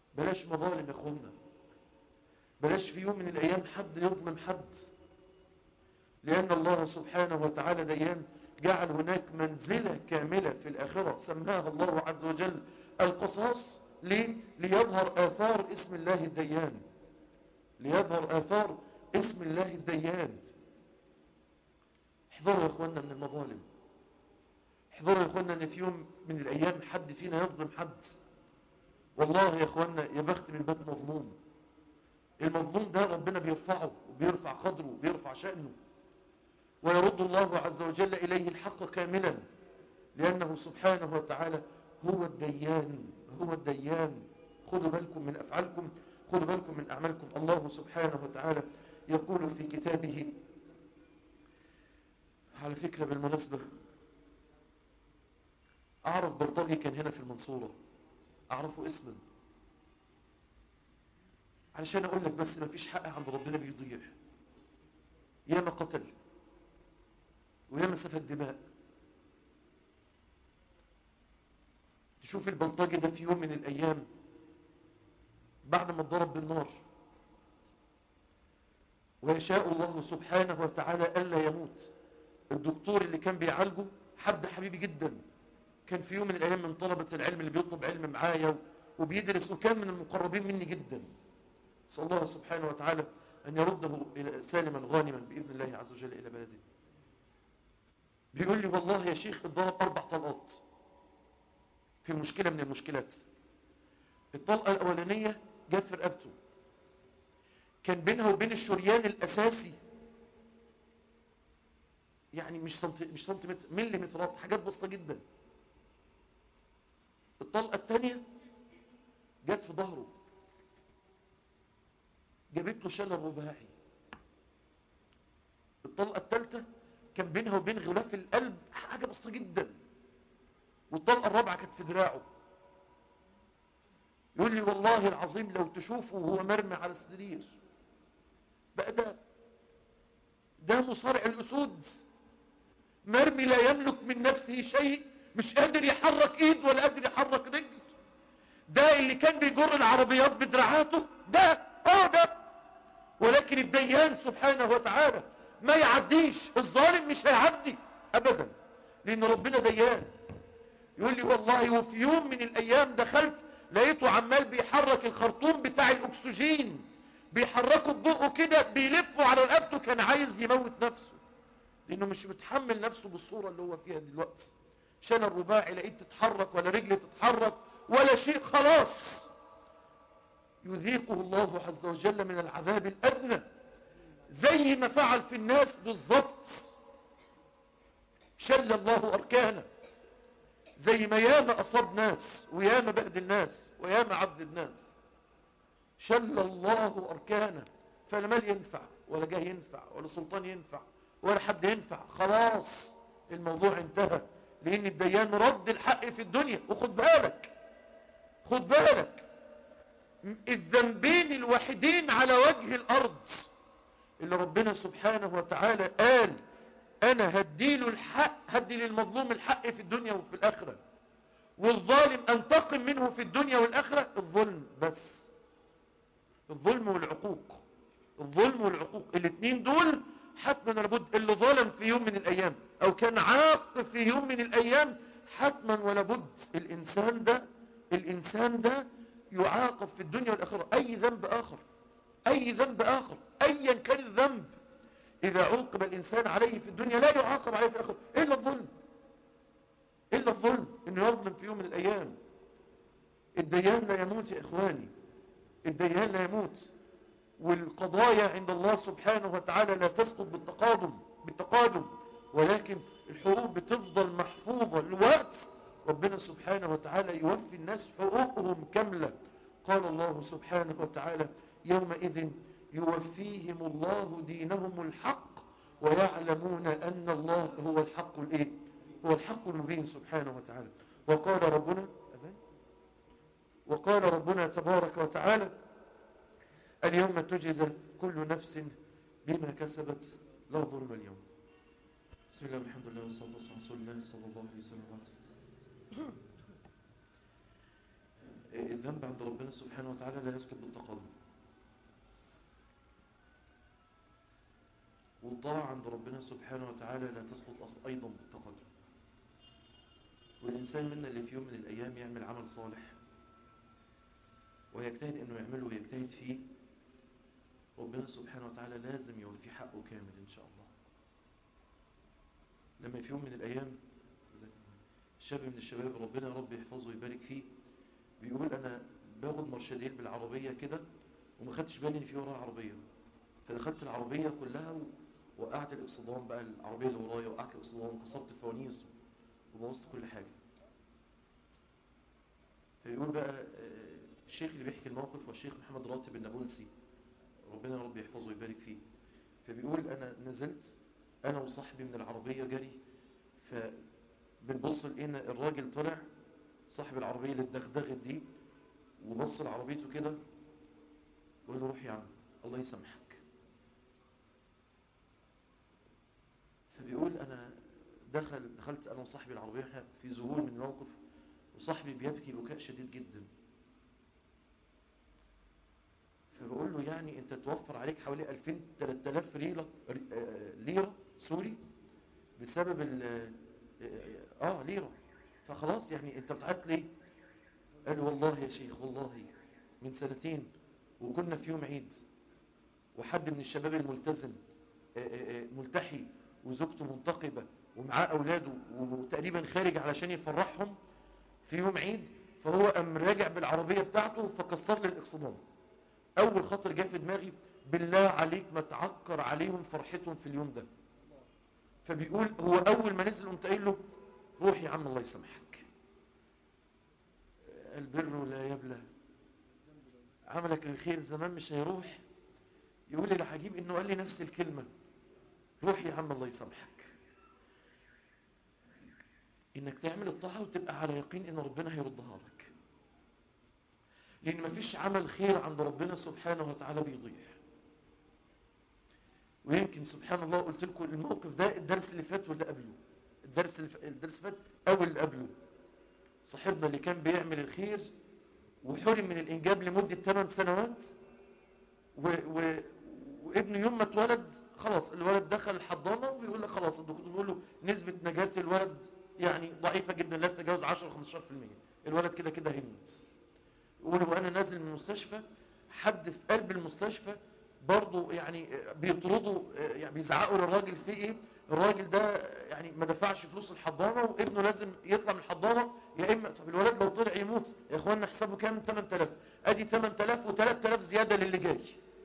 Speaker 1: بلاش مظالم يا اخوانا بلاش في يوم من الايام حد يظلم حد لان الله سبحانه وتعالى ديان جعل هناك منزلة كاملة في الاخرة سماها الله عز وجل القصاص ليه؟ ليظهر آثار اسم الله الديان ليظهر آثار اسم الله الديان احذروا يا اخوانا من المظالم احذروا يا اخوانا ان في يوم من الايام حد فينا يظلم حد والله يا اخوانا يا بخت من بيت مظلوم المظلوم ده ربنا بيرفعه وبيرفع قدره وبيرفع شأنه ويرد الله عز وجل إليه الحق كاملا لأنه سبحانه وتعالى هو الديان هو الديان خذوا بالكم من أفعالكم خذوا بالكم من أعمالكم الله سبحانه وتعالى يقول في كتابه على فكرة بالمناسبة أعرف بلطجي كان هنا في المنصورة أعرفه اسما علشان أقول لك بس ما فيش حق عند ربنا بيضيع ياما قتل وياما سفك دماء تشوف البلطجي ده في يوم من الأيام بعد ما اتضرب بالنار ويشاء الله سبحانه وتعالى ألا يموت الدكتور اللي كان بيعالجه حد حبيبي جدا كان في يوم من الأيام من طلبة العلم اللي بيطلب علم معايا وبيدرس وكان من المقربين مني جدا نسأل الله سبحانه وتعالى أن يرده إلى سالما غانما بإذن الله عز وجل إلى بلده بيقول لي والله يا شيخ اتضرب أربع طلقات في مشكلة من المشكلات الطلقة الأولانية جت في رقبته كان بينها وبين الشريان الأساسي يعني مش سنتي مش سنتيمتر مليمترات حاجات بسيطة جدا الطلقة الثانية جت في ظهره جابت له شلل رباعي الطلقة الثالثة كان بينها وبين غلاف القلب حاجة بسيطة جدا والطلقة الرابعة كانت في دراعه يقول لي والله العظيم لو تشوفه وهو مرمي على السرير بقى ده ده مصارع الأسود مرمي لا يملك من نفسه شيء مش قادر يحرك ايد ولا قادر يحرك رجل ده اللي كان بيجر العربيات بدراعاته ده اه ده ولكن الديان سبحانه وتعالى ما يعديش الظالم مش هيعدي ابدا لان ربنا ديان يقول لي والله وفي يوم من الايام دخلت لقيته عمال بيحرك الخرطوم بتاع الاكسجين بيحركه ببقه كده بيلفه على رقبته كان عايز يموت نفسه لانه مش متحمل نفسه بالصورة اللي هو فيها دلوقتي شال الرباعي لقيت تتحرك ولا رجل تتحرك ولا شيء خلاص يذيقه الله عز وجل من العذاب الأدنى زي ما فعل في الناس بالضبط شل الله أركانه زي ما ياما أصاب ناس وياما بهدل ناس وياما عذب ناس شل الله أركانه فلا مال ينفع ولا جاه ينفع ولا سلطان ينفع ولا حد ينفع خلاص الموضوع انتهى لأن الديان رد الحق في الدنيا وخد بالك خد بالك الذنبين الوحيدين على وجه الأرض اللي ربنا سبحانه وتعالى قال أنا هديله الحق هدي للمظلوم الحق في الدنيا وفي الآخرة والظالم أنتقم منه في الدنيا والآخرة الظلم بس الظلم والعقوق الظلم والعقوق الاثنين دول حتما لابد اللي ظلم في يوم من الأيام أو كان عاق في يوم من الأيام حتما ولابد الإنسان ده الإنسان ده يعاقب في الدنيا والآخرة أي ذنب آخر أي ذنب آخر أيا كان الذنب إذا عوقب الإنسان عليه في الدنيا لا يعاقب عليه في الآخرة إلا الظلم إلا الظلم إنه يظلم في يوم من الأيام الديان لا يموت يا إخواني الديان لا يموت والقضايا عند الله سبحانه وتعالى لا تسقط بالتقادم بالتقادم ولكن الحقوق بتفضل محفوظة الوقت ربنا سبحانه وتعالى يوفي الناس حقوقهم كاملة قال الله سبحانه وتعالى يومئذ يوفيهم الله دينهم الحق ويعلمون أن الله هو الحق الإيه؟ هو الحق المبين سبحانه وتعالى وقال ربنا وقال ربنا تبارك وتعالى اليوم تجزى كل نفس بما كسبت لا ظلم اليوم بسم الله والحمد لله والصلاة والسلام على رسول الله صلى الله عليه وسلم الذنب عند ربنا سبحانه وتعالى لا يسكت بالتقدم والطاعة عند ربنا سبحانه وتعالى لا تسقط أص- أيضا بالتقدم والإنسان منا اللي في يوم من الأيام يعمل عمل صالح ويجتهد أنه يعمله ويجتهد فيه ربنا سبحانه وتعالى لازم يوفي حقه كامل إن شاء الله لما في يوم من الأيام شاب من الشباب ربنا يا رب يحفظه ويبارك فيه بيقول أنا باخد مرشدين بالعربية كده وما خدتش بالي إن في وراها عربية فدخلت العربية كلها و- وقعت الإكسدام بقى العربية اللي ورايا وقعت الإكسدام كسرت الفوانيس وبوظت كل حاجة فيقول بقى آه، الشيخ اللي بيحكي الموقف هو الشيخ محمد راتب النابلسي ربنا يا رب يحفظه ويبارك فيه فبيقول أنا نزلت أنا وصاحبي من العربية جري فبنبص لقينا الراجل طلع صاحب العربية اللي اتدغدغت دي وبص لعربيته كده وقال له روح يا عم الله يسامحك فبيقول انا دخل دخلت انا وصاحبي العربيه احنا في ذهول من الموقف وصاحبي بيبكي بكاء شديد جدا فبقول له يعني انت توفر عليك حوالي 2000 3000 ليره آه، ليره سوري بسبب ال اه آه، ليره فخلاص يعني انت بتعيط ليه قال والله يا شيخ والله من سنتين وكنا في يوم عيد وحد من الشباب الملتزم آه، آه، آه، ملتحي وزوجته منتقبة ومعاه أولاده وتقريبا خارج علشان يفرحهم في يوم عيد فهو قام راجع بالعربية بتاعته فكسر لي الإقصدام أول خطر جاء في دماغي بالله عليك ما تعكر عليهم فرحتهم في اليوم ده فبيقول هو أول ما نزل قمت قايل له روح يا عم الله يسامحك البر لا يبلى عملك الخير زمان مش هيروح يقول لي العجيب انه قال لي نفس الكلمة روح يا عم الله يسامحك انك تعمل الطاعة وتبقى على يقين ان ربنا هيردها لك لان مفيش عمل خير عند ربنا سبحانه وتعالى بيضيع ويمكن سبحان الله قلت لكم الموقف ده الدرس اللي فات واللي قبله الدرس اللي ف- الدرس اللي فات او اللي قبله صاحبنا اللي كان بيعمل الخير وحرم من الانجاب لمدة 8 سنوات و... و... وابنه يوم ما اتولد خلاص الولد دخل الحضانة ويقول لك خلاص الدكتور بيقول له نسبة نجاة الولد يعني ضعيفة جدا لا تتجاوز 10 15% الولد كده كده هيموت يقول له وانا نازل من المستشفى حد في قلب المستشفى برضه يعني بيطردوا يعني بيزعقوا للراجل في ايه الراجل ده يعني ما دفعش فلوس الحضانه وابنه لازم يطلع من الحضانه يا اما طب الولد لو طلع يموت يا اخوانا حسابه كام 8000 ادي 8000 و3000 زياده للي جاي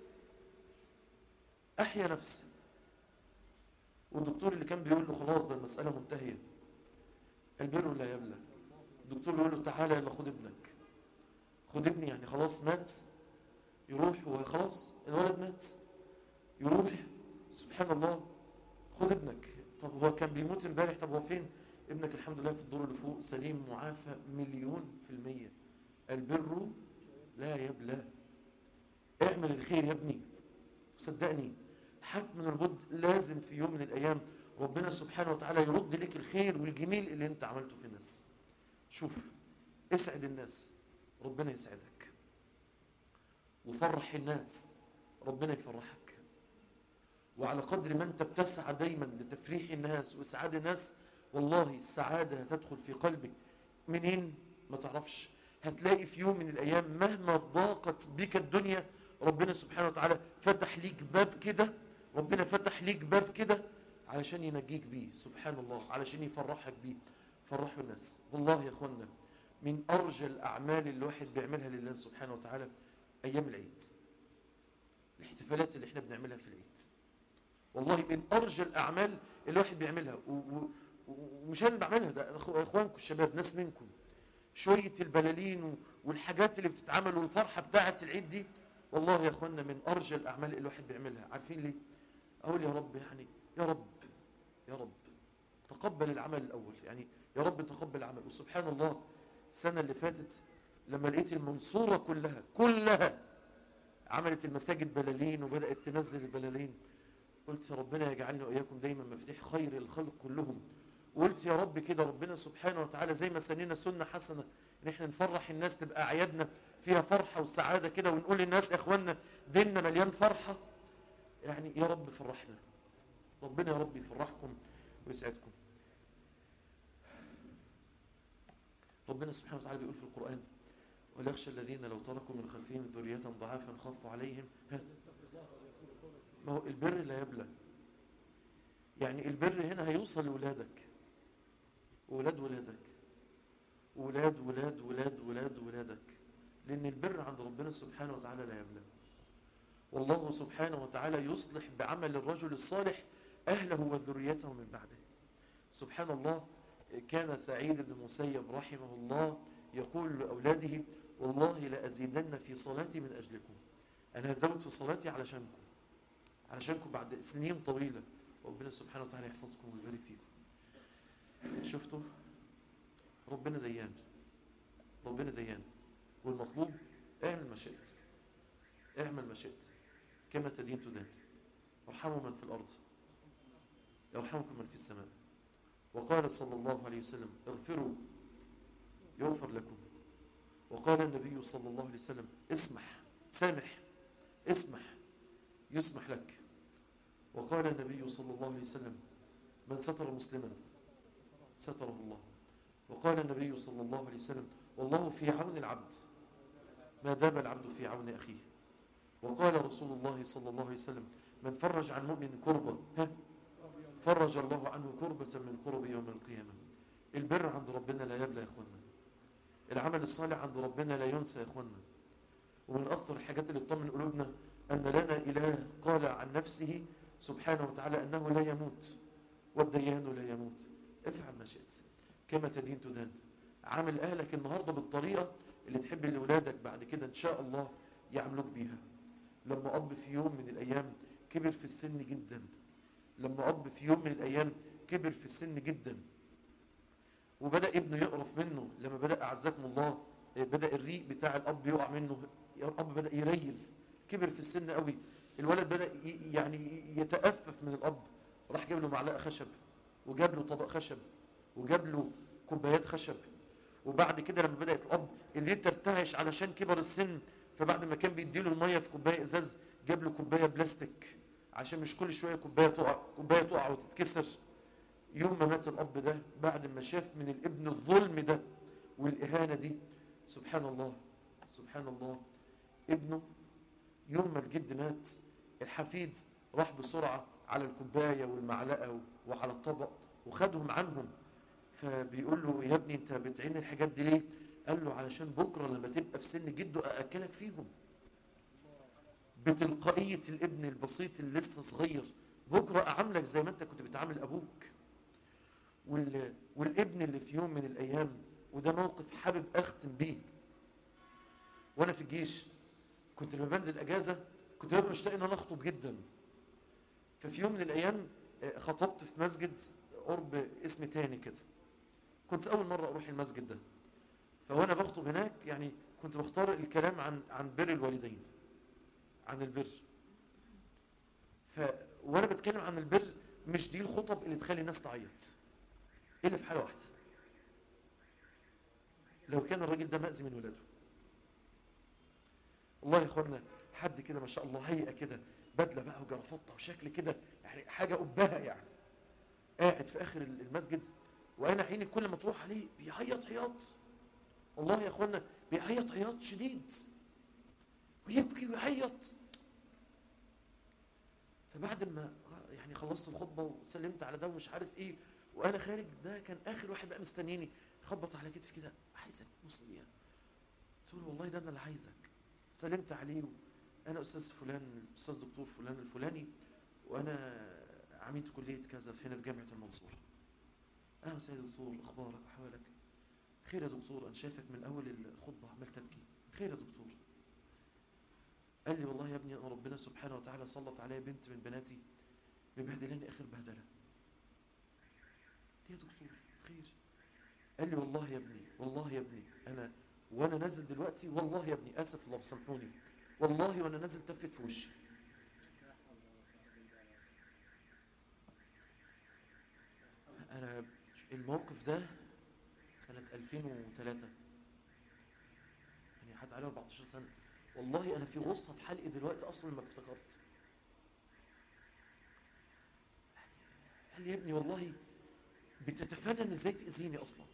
Speaker 1: احيا نفسي والدكتور اللي كان بيقول له خلاص ده المساله منتهيه البر لا يبلى الدكتور بيقول له تعالى يلا خد ابنك خد ابني يعني خلاص مات يروح وخلاص الولد مات يروح سبحان الله خد ابنك طب هو كان بيموت امبارح طب هو فين ابنك الحمد لله في الدور اللي فوق سليم معافى مليون في المية البر لا يبلى اعمل الخير يا ابني صدقني حتم من البد لازم في يوم من الايام ربنا سبحانه وتعالى يرد لك الخير والجميل اللي انت عملته في الناس شوف اسعد الناس ربنا يسعدك وفرح الناس ربنا يفرحك وعلى قدر ما انت بتسعى دايما لتفريح الناس واسعاد الناس والله السعادة هتدخل في قلبك منين ما تعرفش هتلاقي في يوم من الايام مهما ضاقت بك الدنيا ربنا سبحانه وتعالى فتح ليك باب كده ربنا فتح ليك باب كده علشان ينجيك بيه سبحان الله علشان يفرحك بيه فرحوا الناس والله يا اخوانا من ارجى الاعمال اللي الواحد بيعملها لله سبحانه وتعالى ايام العيد الاحتفالات اللي احنا بنعملها في العيد والله من ارجى الاعمال اللي الواحد بيعملها و- و- ومش انا اللي بعملها ده أخو- اخوانكم الشباب ناس منكم شوية البلالين و- والحاجات اللي بتتعمل والفرحة بتاعة العيد دي والله يا اخوانا من ارجى الاعمال اللي الواحد بيعملها عارفين ليه اقول يا رب يعني يا رب يا رب تقبل العمل الاول يعني يا رب تقبل العمل وسبحان الله السنة اللي فاتت لما لقيت المنصورة كلها كلها عملت المساجد بلالين وبدأت تنزل البلالين قلت يا ربنا يجعلنا وإياكم دايما مفتاح خير الخلق كلهم وقلت يا رب كده ربنا سبحانه وتعالى زي ما سننا سنة حسنة ان احنا نفرح الناس تبقى اعيادنا فيها فرحة وسعادة كده ونقول للناس يا اخوانا ديننا مليان فرحة يعني يا رب فرحنا ربنا يا رب يفرحكم ويسعدكم ربنا سبحانه وتعالى بيقول في القرآن وليخشى الذين لو تركوا من خلفهم ذرية ضعافا خافوا عليهم ها ما هو البر لا يبلى يعني البر هنا هيوصل لولادك ولاد ولادك ولاد ولاد ولاد ولاد ولادك لأن البر عند ربنا سبحانه وتعالى لا يبلى والله سبحانه وتعالى يصلح بعمل الرجل الصالح أهله وذريته من بعده سبحان الله كان سعيد بن مسيب رحمه الله يقول لأولاده والله لأزيدن في صلاتي من أجلكم أنا هزود في صلاتي علشانكم علشانكم بعد سنين طويلة ربنا سبحانه وتعالى يحفظكم ويبارك فيكم شفتوا ربنا ديان ربنا ديان والمطلوب اعمل ما شئت اعمل ما شئت كما تدين تدان ارحموا من في الأرض يرحمكم من في السماء وقال صلى الله عليه وسلم اغفروا يغفر لكم وقال النبي صلى الله عليه وسلم اسمح سامح اسمح يسمح لك وقال النبي صلى الله عليه وسلم من ستر مسلما ستره الله وقال النبي صلى الله عليه وسلم والله في عون العبد ما دام العبد في عون أخيه وقال رسول الله صلى الله عليه وسلم من فرج عن مؤمن كربة ها فرج الله عنه كربة من كرب يوم القيامة البر عند ربنا لا يبلى يا اخوانا العمل الصالح عند ربنا لا ينسى يا اخوانا ومن اكثر الحاجات اللي تطمن قلوبنا ان لنا اله قال عن نفسه سبحانه وتعالى انه لا يموت والديان لا يموت افعل ما شئت كما تدين تدان عامل اهلك النهاردة بالطريقة اللي تحب لأولادك بعد كده ان شاء الله يعملوك بيها لما اب في يوم من الايام كبر في السن جدا لما اب في يوم من الايام كبر في السن جدا وبدأ ابنه يقرف منه لما بدأ أعزكم الله بدأ الريق بتاع الأب يقع منه الأب بدأ يريل كبر في السن قوي الولد بدأ يعني يتأفف من الأب راح جاب له معلقة خشب وجاب له طبق خشب وجاب له كوبايات خشب وبعد كده لما بدأت الأب اللي ترتعش علشان كبر السن فبعد ما كان بيديله المية في كوباية إزاز جاب له كوباية بلاستيك عشان مش كل شوية كوباية تقع كوباية تقع وتتكسر يوم ما مات الأب ده بعد ما شاف من الابن الظلم ده والإهانة دي سبحان الله سبحان الله ابنه يوم ما الجد مات الحفيد راح بسرعة على الكوباية والمعلقة وعلى الطبق وخدهم عنهم فبيقول له يا ابني انت بتعين الحاجات دي ليه قال له علشان بكرة لما تبقى في سن جده أأكلك فيهم بتلقائية الابن البسيط اللي لسه صغير بكرة أعاملك زي ما انت كنت بتعامل أبوك وال... والابن اللي في يوم من الأيام وده موقف حابب أختم بيه وأنا في الجيش كنت لما بنزل أجازة كنت ببقى مشتاق إن أنا أخطب جدا ففي يوم من الأيام خطبت في مسجد قرب اسم تاني كده كنت أول مرة أروح المسجد ده فوأنا بخطب هناك يعني كنت بختار الكلام عن عن بر الوالدين عن البر ف... وأنا بتكلم عن البر مش دي الخطب اللي تخلي الناس تعيط إلا في حالة واحدة لو كان الراجل ده مأذي من ولاده والله يا اخوانا حد كده ما شاء الله هيئة كده بدلة بقى وجرافطة وشكل كده يعني حاجة أبهة يعني قاعد في آخر المسجد وأنا حيني كل ما تروح عليه بيعيط عياط والله يا اخوانا بيعيط عياط شديد ويبكي ويعيط فبعد ما يعني خلصت الخطبة وسلمت على ده ومش عارف ايه وانا خارج ده كان اخر واحد بقى مستنيني خبط على كتفي كده عايزك نص دقيقه قلت له والله ده انا اللي عايزك سلمت عليه انا استاذ فلان استاذ دكتور فلان الفلاني وانا عميد كليه كذا هنا في جامعه المنصوره اهلا سيد دكتور اخبارك احوالك خير يا دكتور انا شايفك من اول الخطبه عمال تبكي خير يا دكتور قال لي والله يا ابني انا ربنا سبحانه وتعالى سلط عليا بنت من بناتي مبهدلاني اخر بهدله يا دكتور خير قال لي والله يا ابني والله يا ابني انا وانا نازل دلوقتي والله يا ابني اسف الله سامحوني والله وانا نازل تفت في وشي انا الموقف ده سنة 2003 يعني حد عليه 14 سنة والله أنا في غصة في حلقي دلوقتي أصلا ما افتكرت قال لي يا ابني والله بتتفنن ازاي تأذيني أصلا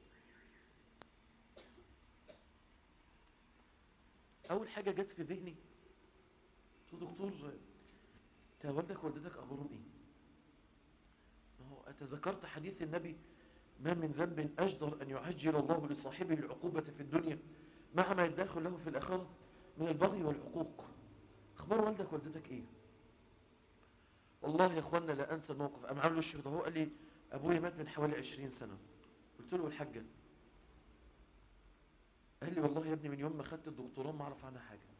Speaker 1: أول حاجة جت في ذهني قلت له دكتور انت والدك ووالدتك أخبارهم إيه؟ ما هو أتذكرت حديث النبي ما من ذنب أجدر أن يعجل الله لصاحبه العقوبة في الدنيا مع ما يدخل له في الآخرة من البغي والعقوق أخبار والدك والدتك إيه؟ والله يا أخوانا لا أنسى الموقف أم عامل الشيخ ده هو قال لي أبويا مات من حوالي عشرين سنة قلت له الحاجة قال لي والله يا ابني من يوم ما خدت الدكتوراه ما أعرف عنها حاجة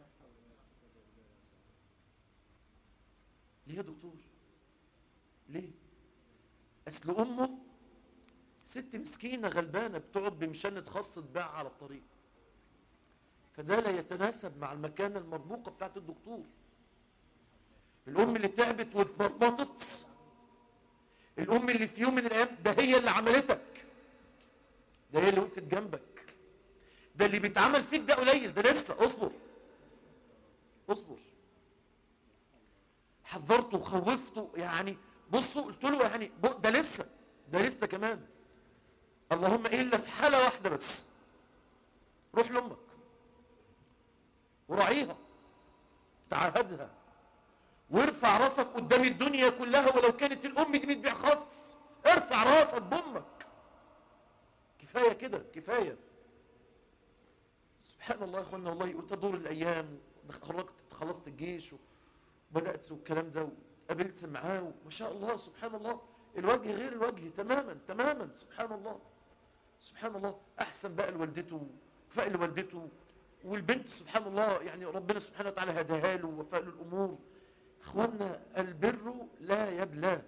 Speaker 1: ليه يا دكتور ليه أصل أمه ست مسكينة غلبانة بتقعد بمشنة خاص تباع على الطريق فده لا يتناسب مع المكانة المرموقة بتاعت الدكتور الأم اللي تعبت واتمرمطت الأم اللي في يوم من الأيام ده هي اللي عملتك ده هي اللي وقفت جنبك ده اللي بيتعمل فيك ده قليل ده لسه اصبر اصبر حذرته وخوفته يعني بصوا قلت له يعني ده لسه ده لسه كمان اللهم إلا في حالة واحدة بس روح لأمك وراعيها تعهدها وارفع راسك قدام الدنيا كلها ولو كانت الأم دي بتبيع خاص ارفع راسك بأمك كفاية كده كفاية سبحان الله يا اخوانا والله قلت دور الأيام خرجت خلصت الجيش وبدأت والكلام ده وقابلت معاه وما شاء الله سبحان الله الوجه غير الوجه تماما تماما سبحان الله سبحان الله احسن بقى لوالدته وفاء لوالدته والبنت سبحان الله يعني ربنا سبحانه وتعالى هداها له وفاء له الامور اخوانا البر لا يبلى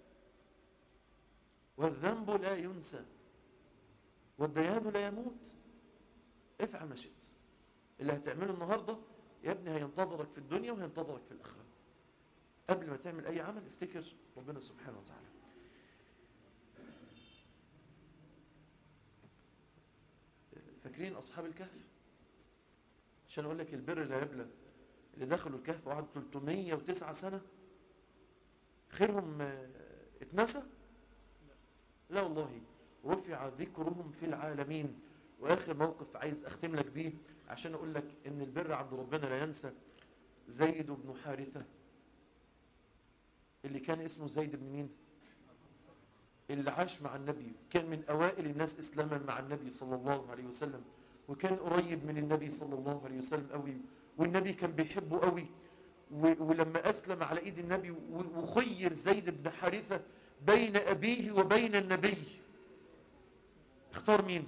Speaker 1: والذنب لا ينسى والديان لا يموت افعل ما شئت اللي هتعمله النهاردة يا ابني هينتظرك في الدنيا وهينتظرك في الآخرة قبل ما تعمل أي عمل افتكر ربنا سبحانه وتعالى فاكرين أصحاب الكهف عشان أقول لك البر لا يبلى اللي دخلوا الكهف وقعدوا 309 سنة خيرهم اتنسى لا والله رفع ذكرهم في العالمين واخر موقف عايز اختم لك بيه عشان اقول لك ان البر عند ربنا لا ينسى زيد بن حارثة اللي كان اسمه زيد بن مين اللي عاش مع النبي كان من اوائل الناس اسلاما مع النبي صلى الله عليه وسلم وكان قريب من النبي صلى الله عليه وسلم قوي والنبي كان بيحبه قوي ولما اسلم على ايد النبي وخير زيد بن حارثة بين ابيه وبين النبي اختار مين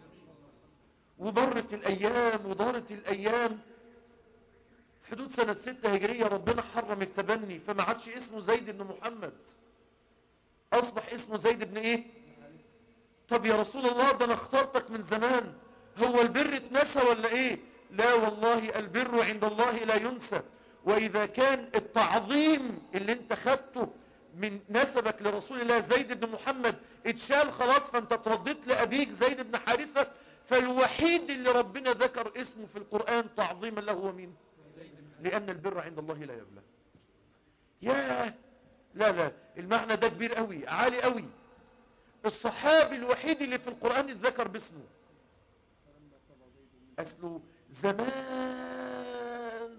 Speaker 1: ومرت الأيام ودارت الأيام حدود سنة ستة هجرية ربنا حرم التبني فما عادش اسمه زيد بن محمد أصبح اسمه زيد بن إيه طب يا رسول الله ده أنا اخترتك من زمان هو البر اتنسى ولا إيه لا والله البر عند الله لا ينسى وإذا كان التعظيم اللي انت خدته من نسبك لرسول الله زيد بن محمد اتشال خلاص فانت ترديت لأبيك زيد بن حارثة فالوحيد اللي ربنا ذكر اسمه في القرآن تعظيما له هو مين لأن البر عند الله لا يبلى يا لا لا المعنى ده كبير قوي عالي قوي الصحابي الوحيد اللي في القرآن اتذكر باسمه أصله زمان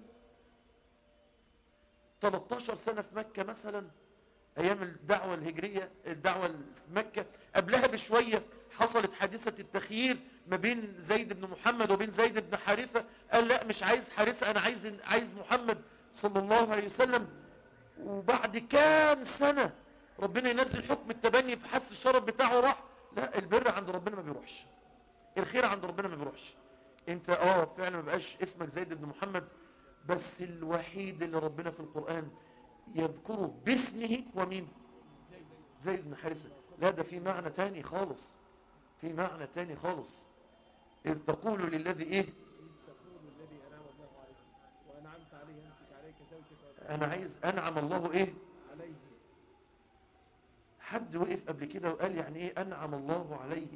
Speaker 1: 13 سنة في مكة مثلا أيام الدعوة الهجرية الدعوة في مكة قبلها بشوية حصلت حادثة التخيير ما بين زيد بن محمد وبين زيد بن حارثة قال لا مش عايز حارثة أنا عايز عايز محمد صلى الله عليه وسلم وبعد كام سنة ربنا ينزل حكم التبني في حس الشرف بتاعه راح لا البر عند ربنا ما بيروحش الخير عند ربنا ما بيروحش انت اه فعلا ما بقاش اسمك زيد بن محمد بس الوحيد اللي ربنا في القرآن يذكره باسمه ومين زيد بن حارثة لا ده في معنى تاني خالص في معنى تاني خالص إذ تقول للذي إيه
Speaker 3: تقول الذي أنعم الله عليه وأنعمت عليه أمسك عليك زوجك
Speaker 1: أنا عايز أنعم الله إيه
Speaker 3: عليه
Speaker 1: حد وقف قبل كده وقال يعني ايه انعم الله عليه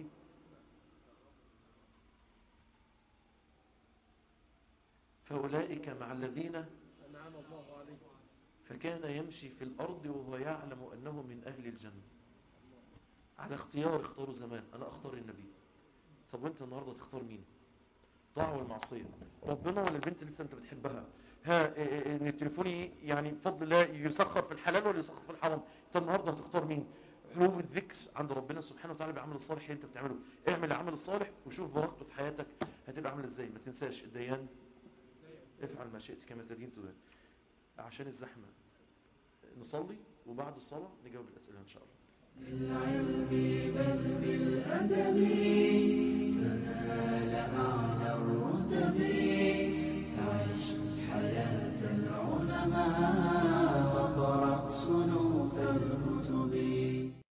Speaker 1: فاولئك مع الذين
Speaker 3: أنعم الله عليه
Speaker 1: فكان يمشي في الارض وهو يعلم انه من اهل الجنه على اختيار اختاروا زمان انا اختار النبي طب وانت النهارده تختار مين طاعه والمعصيه ربنا ولا البنت اللي لسه انت بتحبها ها إيه إيه إيه، ان تليفوني يعني بفضل الله يسخر في الحلال ولا يسخر في الحرام انت النهارده هتختار مين حلول الذكر عند ربنا سبحانه وتعالى بالعمل الصالح اللي انت بتعمله اعمل العمل الصالح وشوف بركته في حياتك هتبقى عامله ازاي ما تنساش الديان افعل ما شئت كما تدين تدان عشان الزحمه نصلي وبعد الصلاه نجاوب الاسئله ان شاء الله
Speaker 4: بالعلم بل بالأدب تنال أعلى الرتب فعش حياة العلماء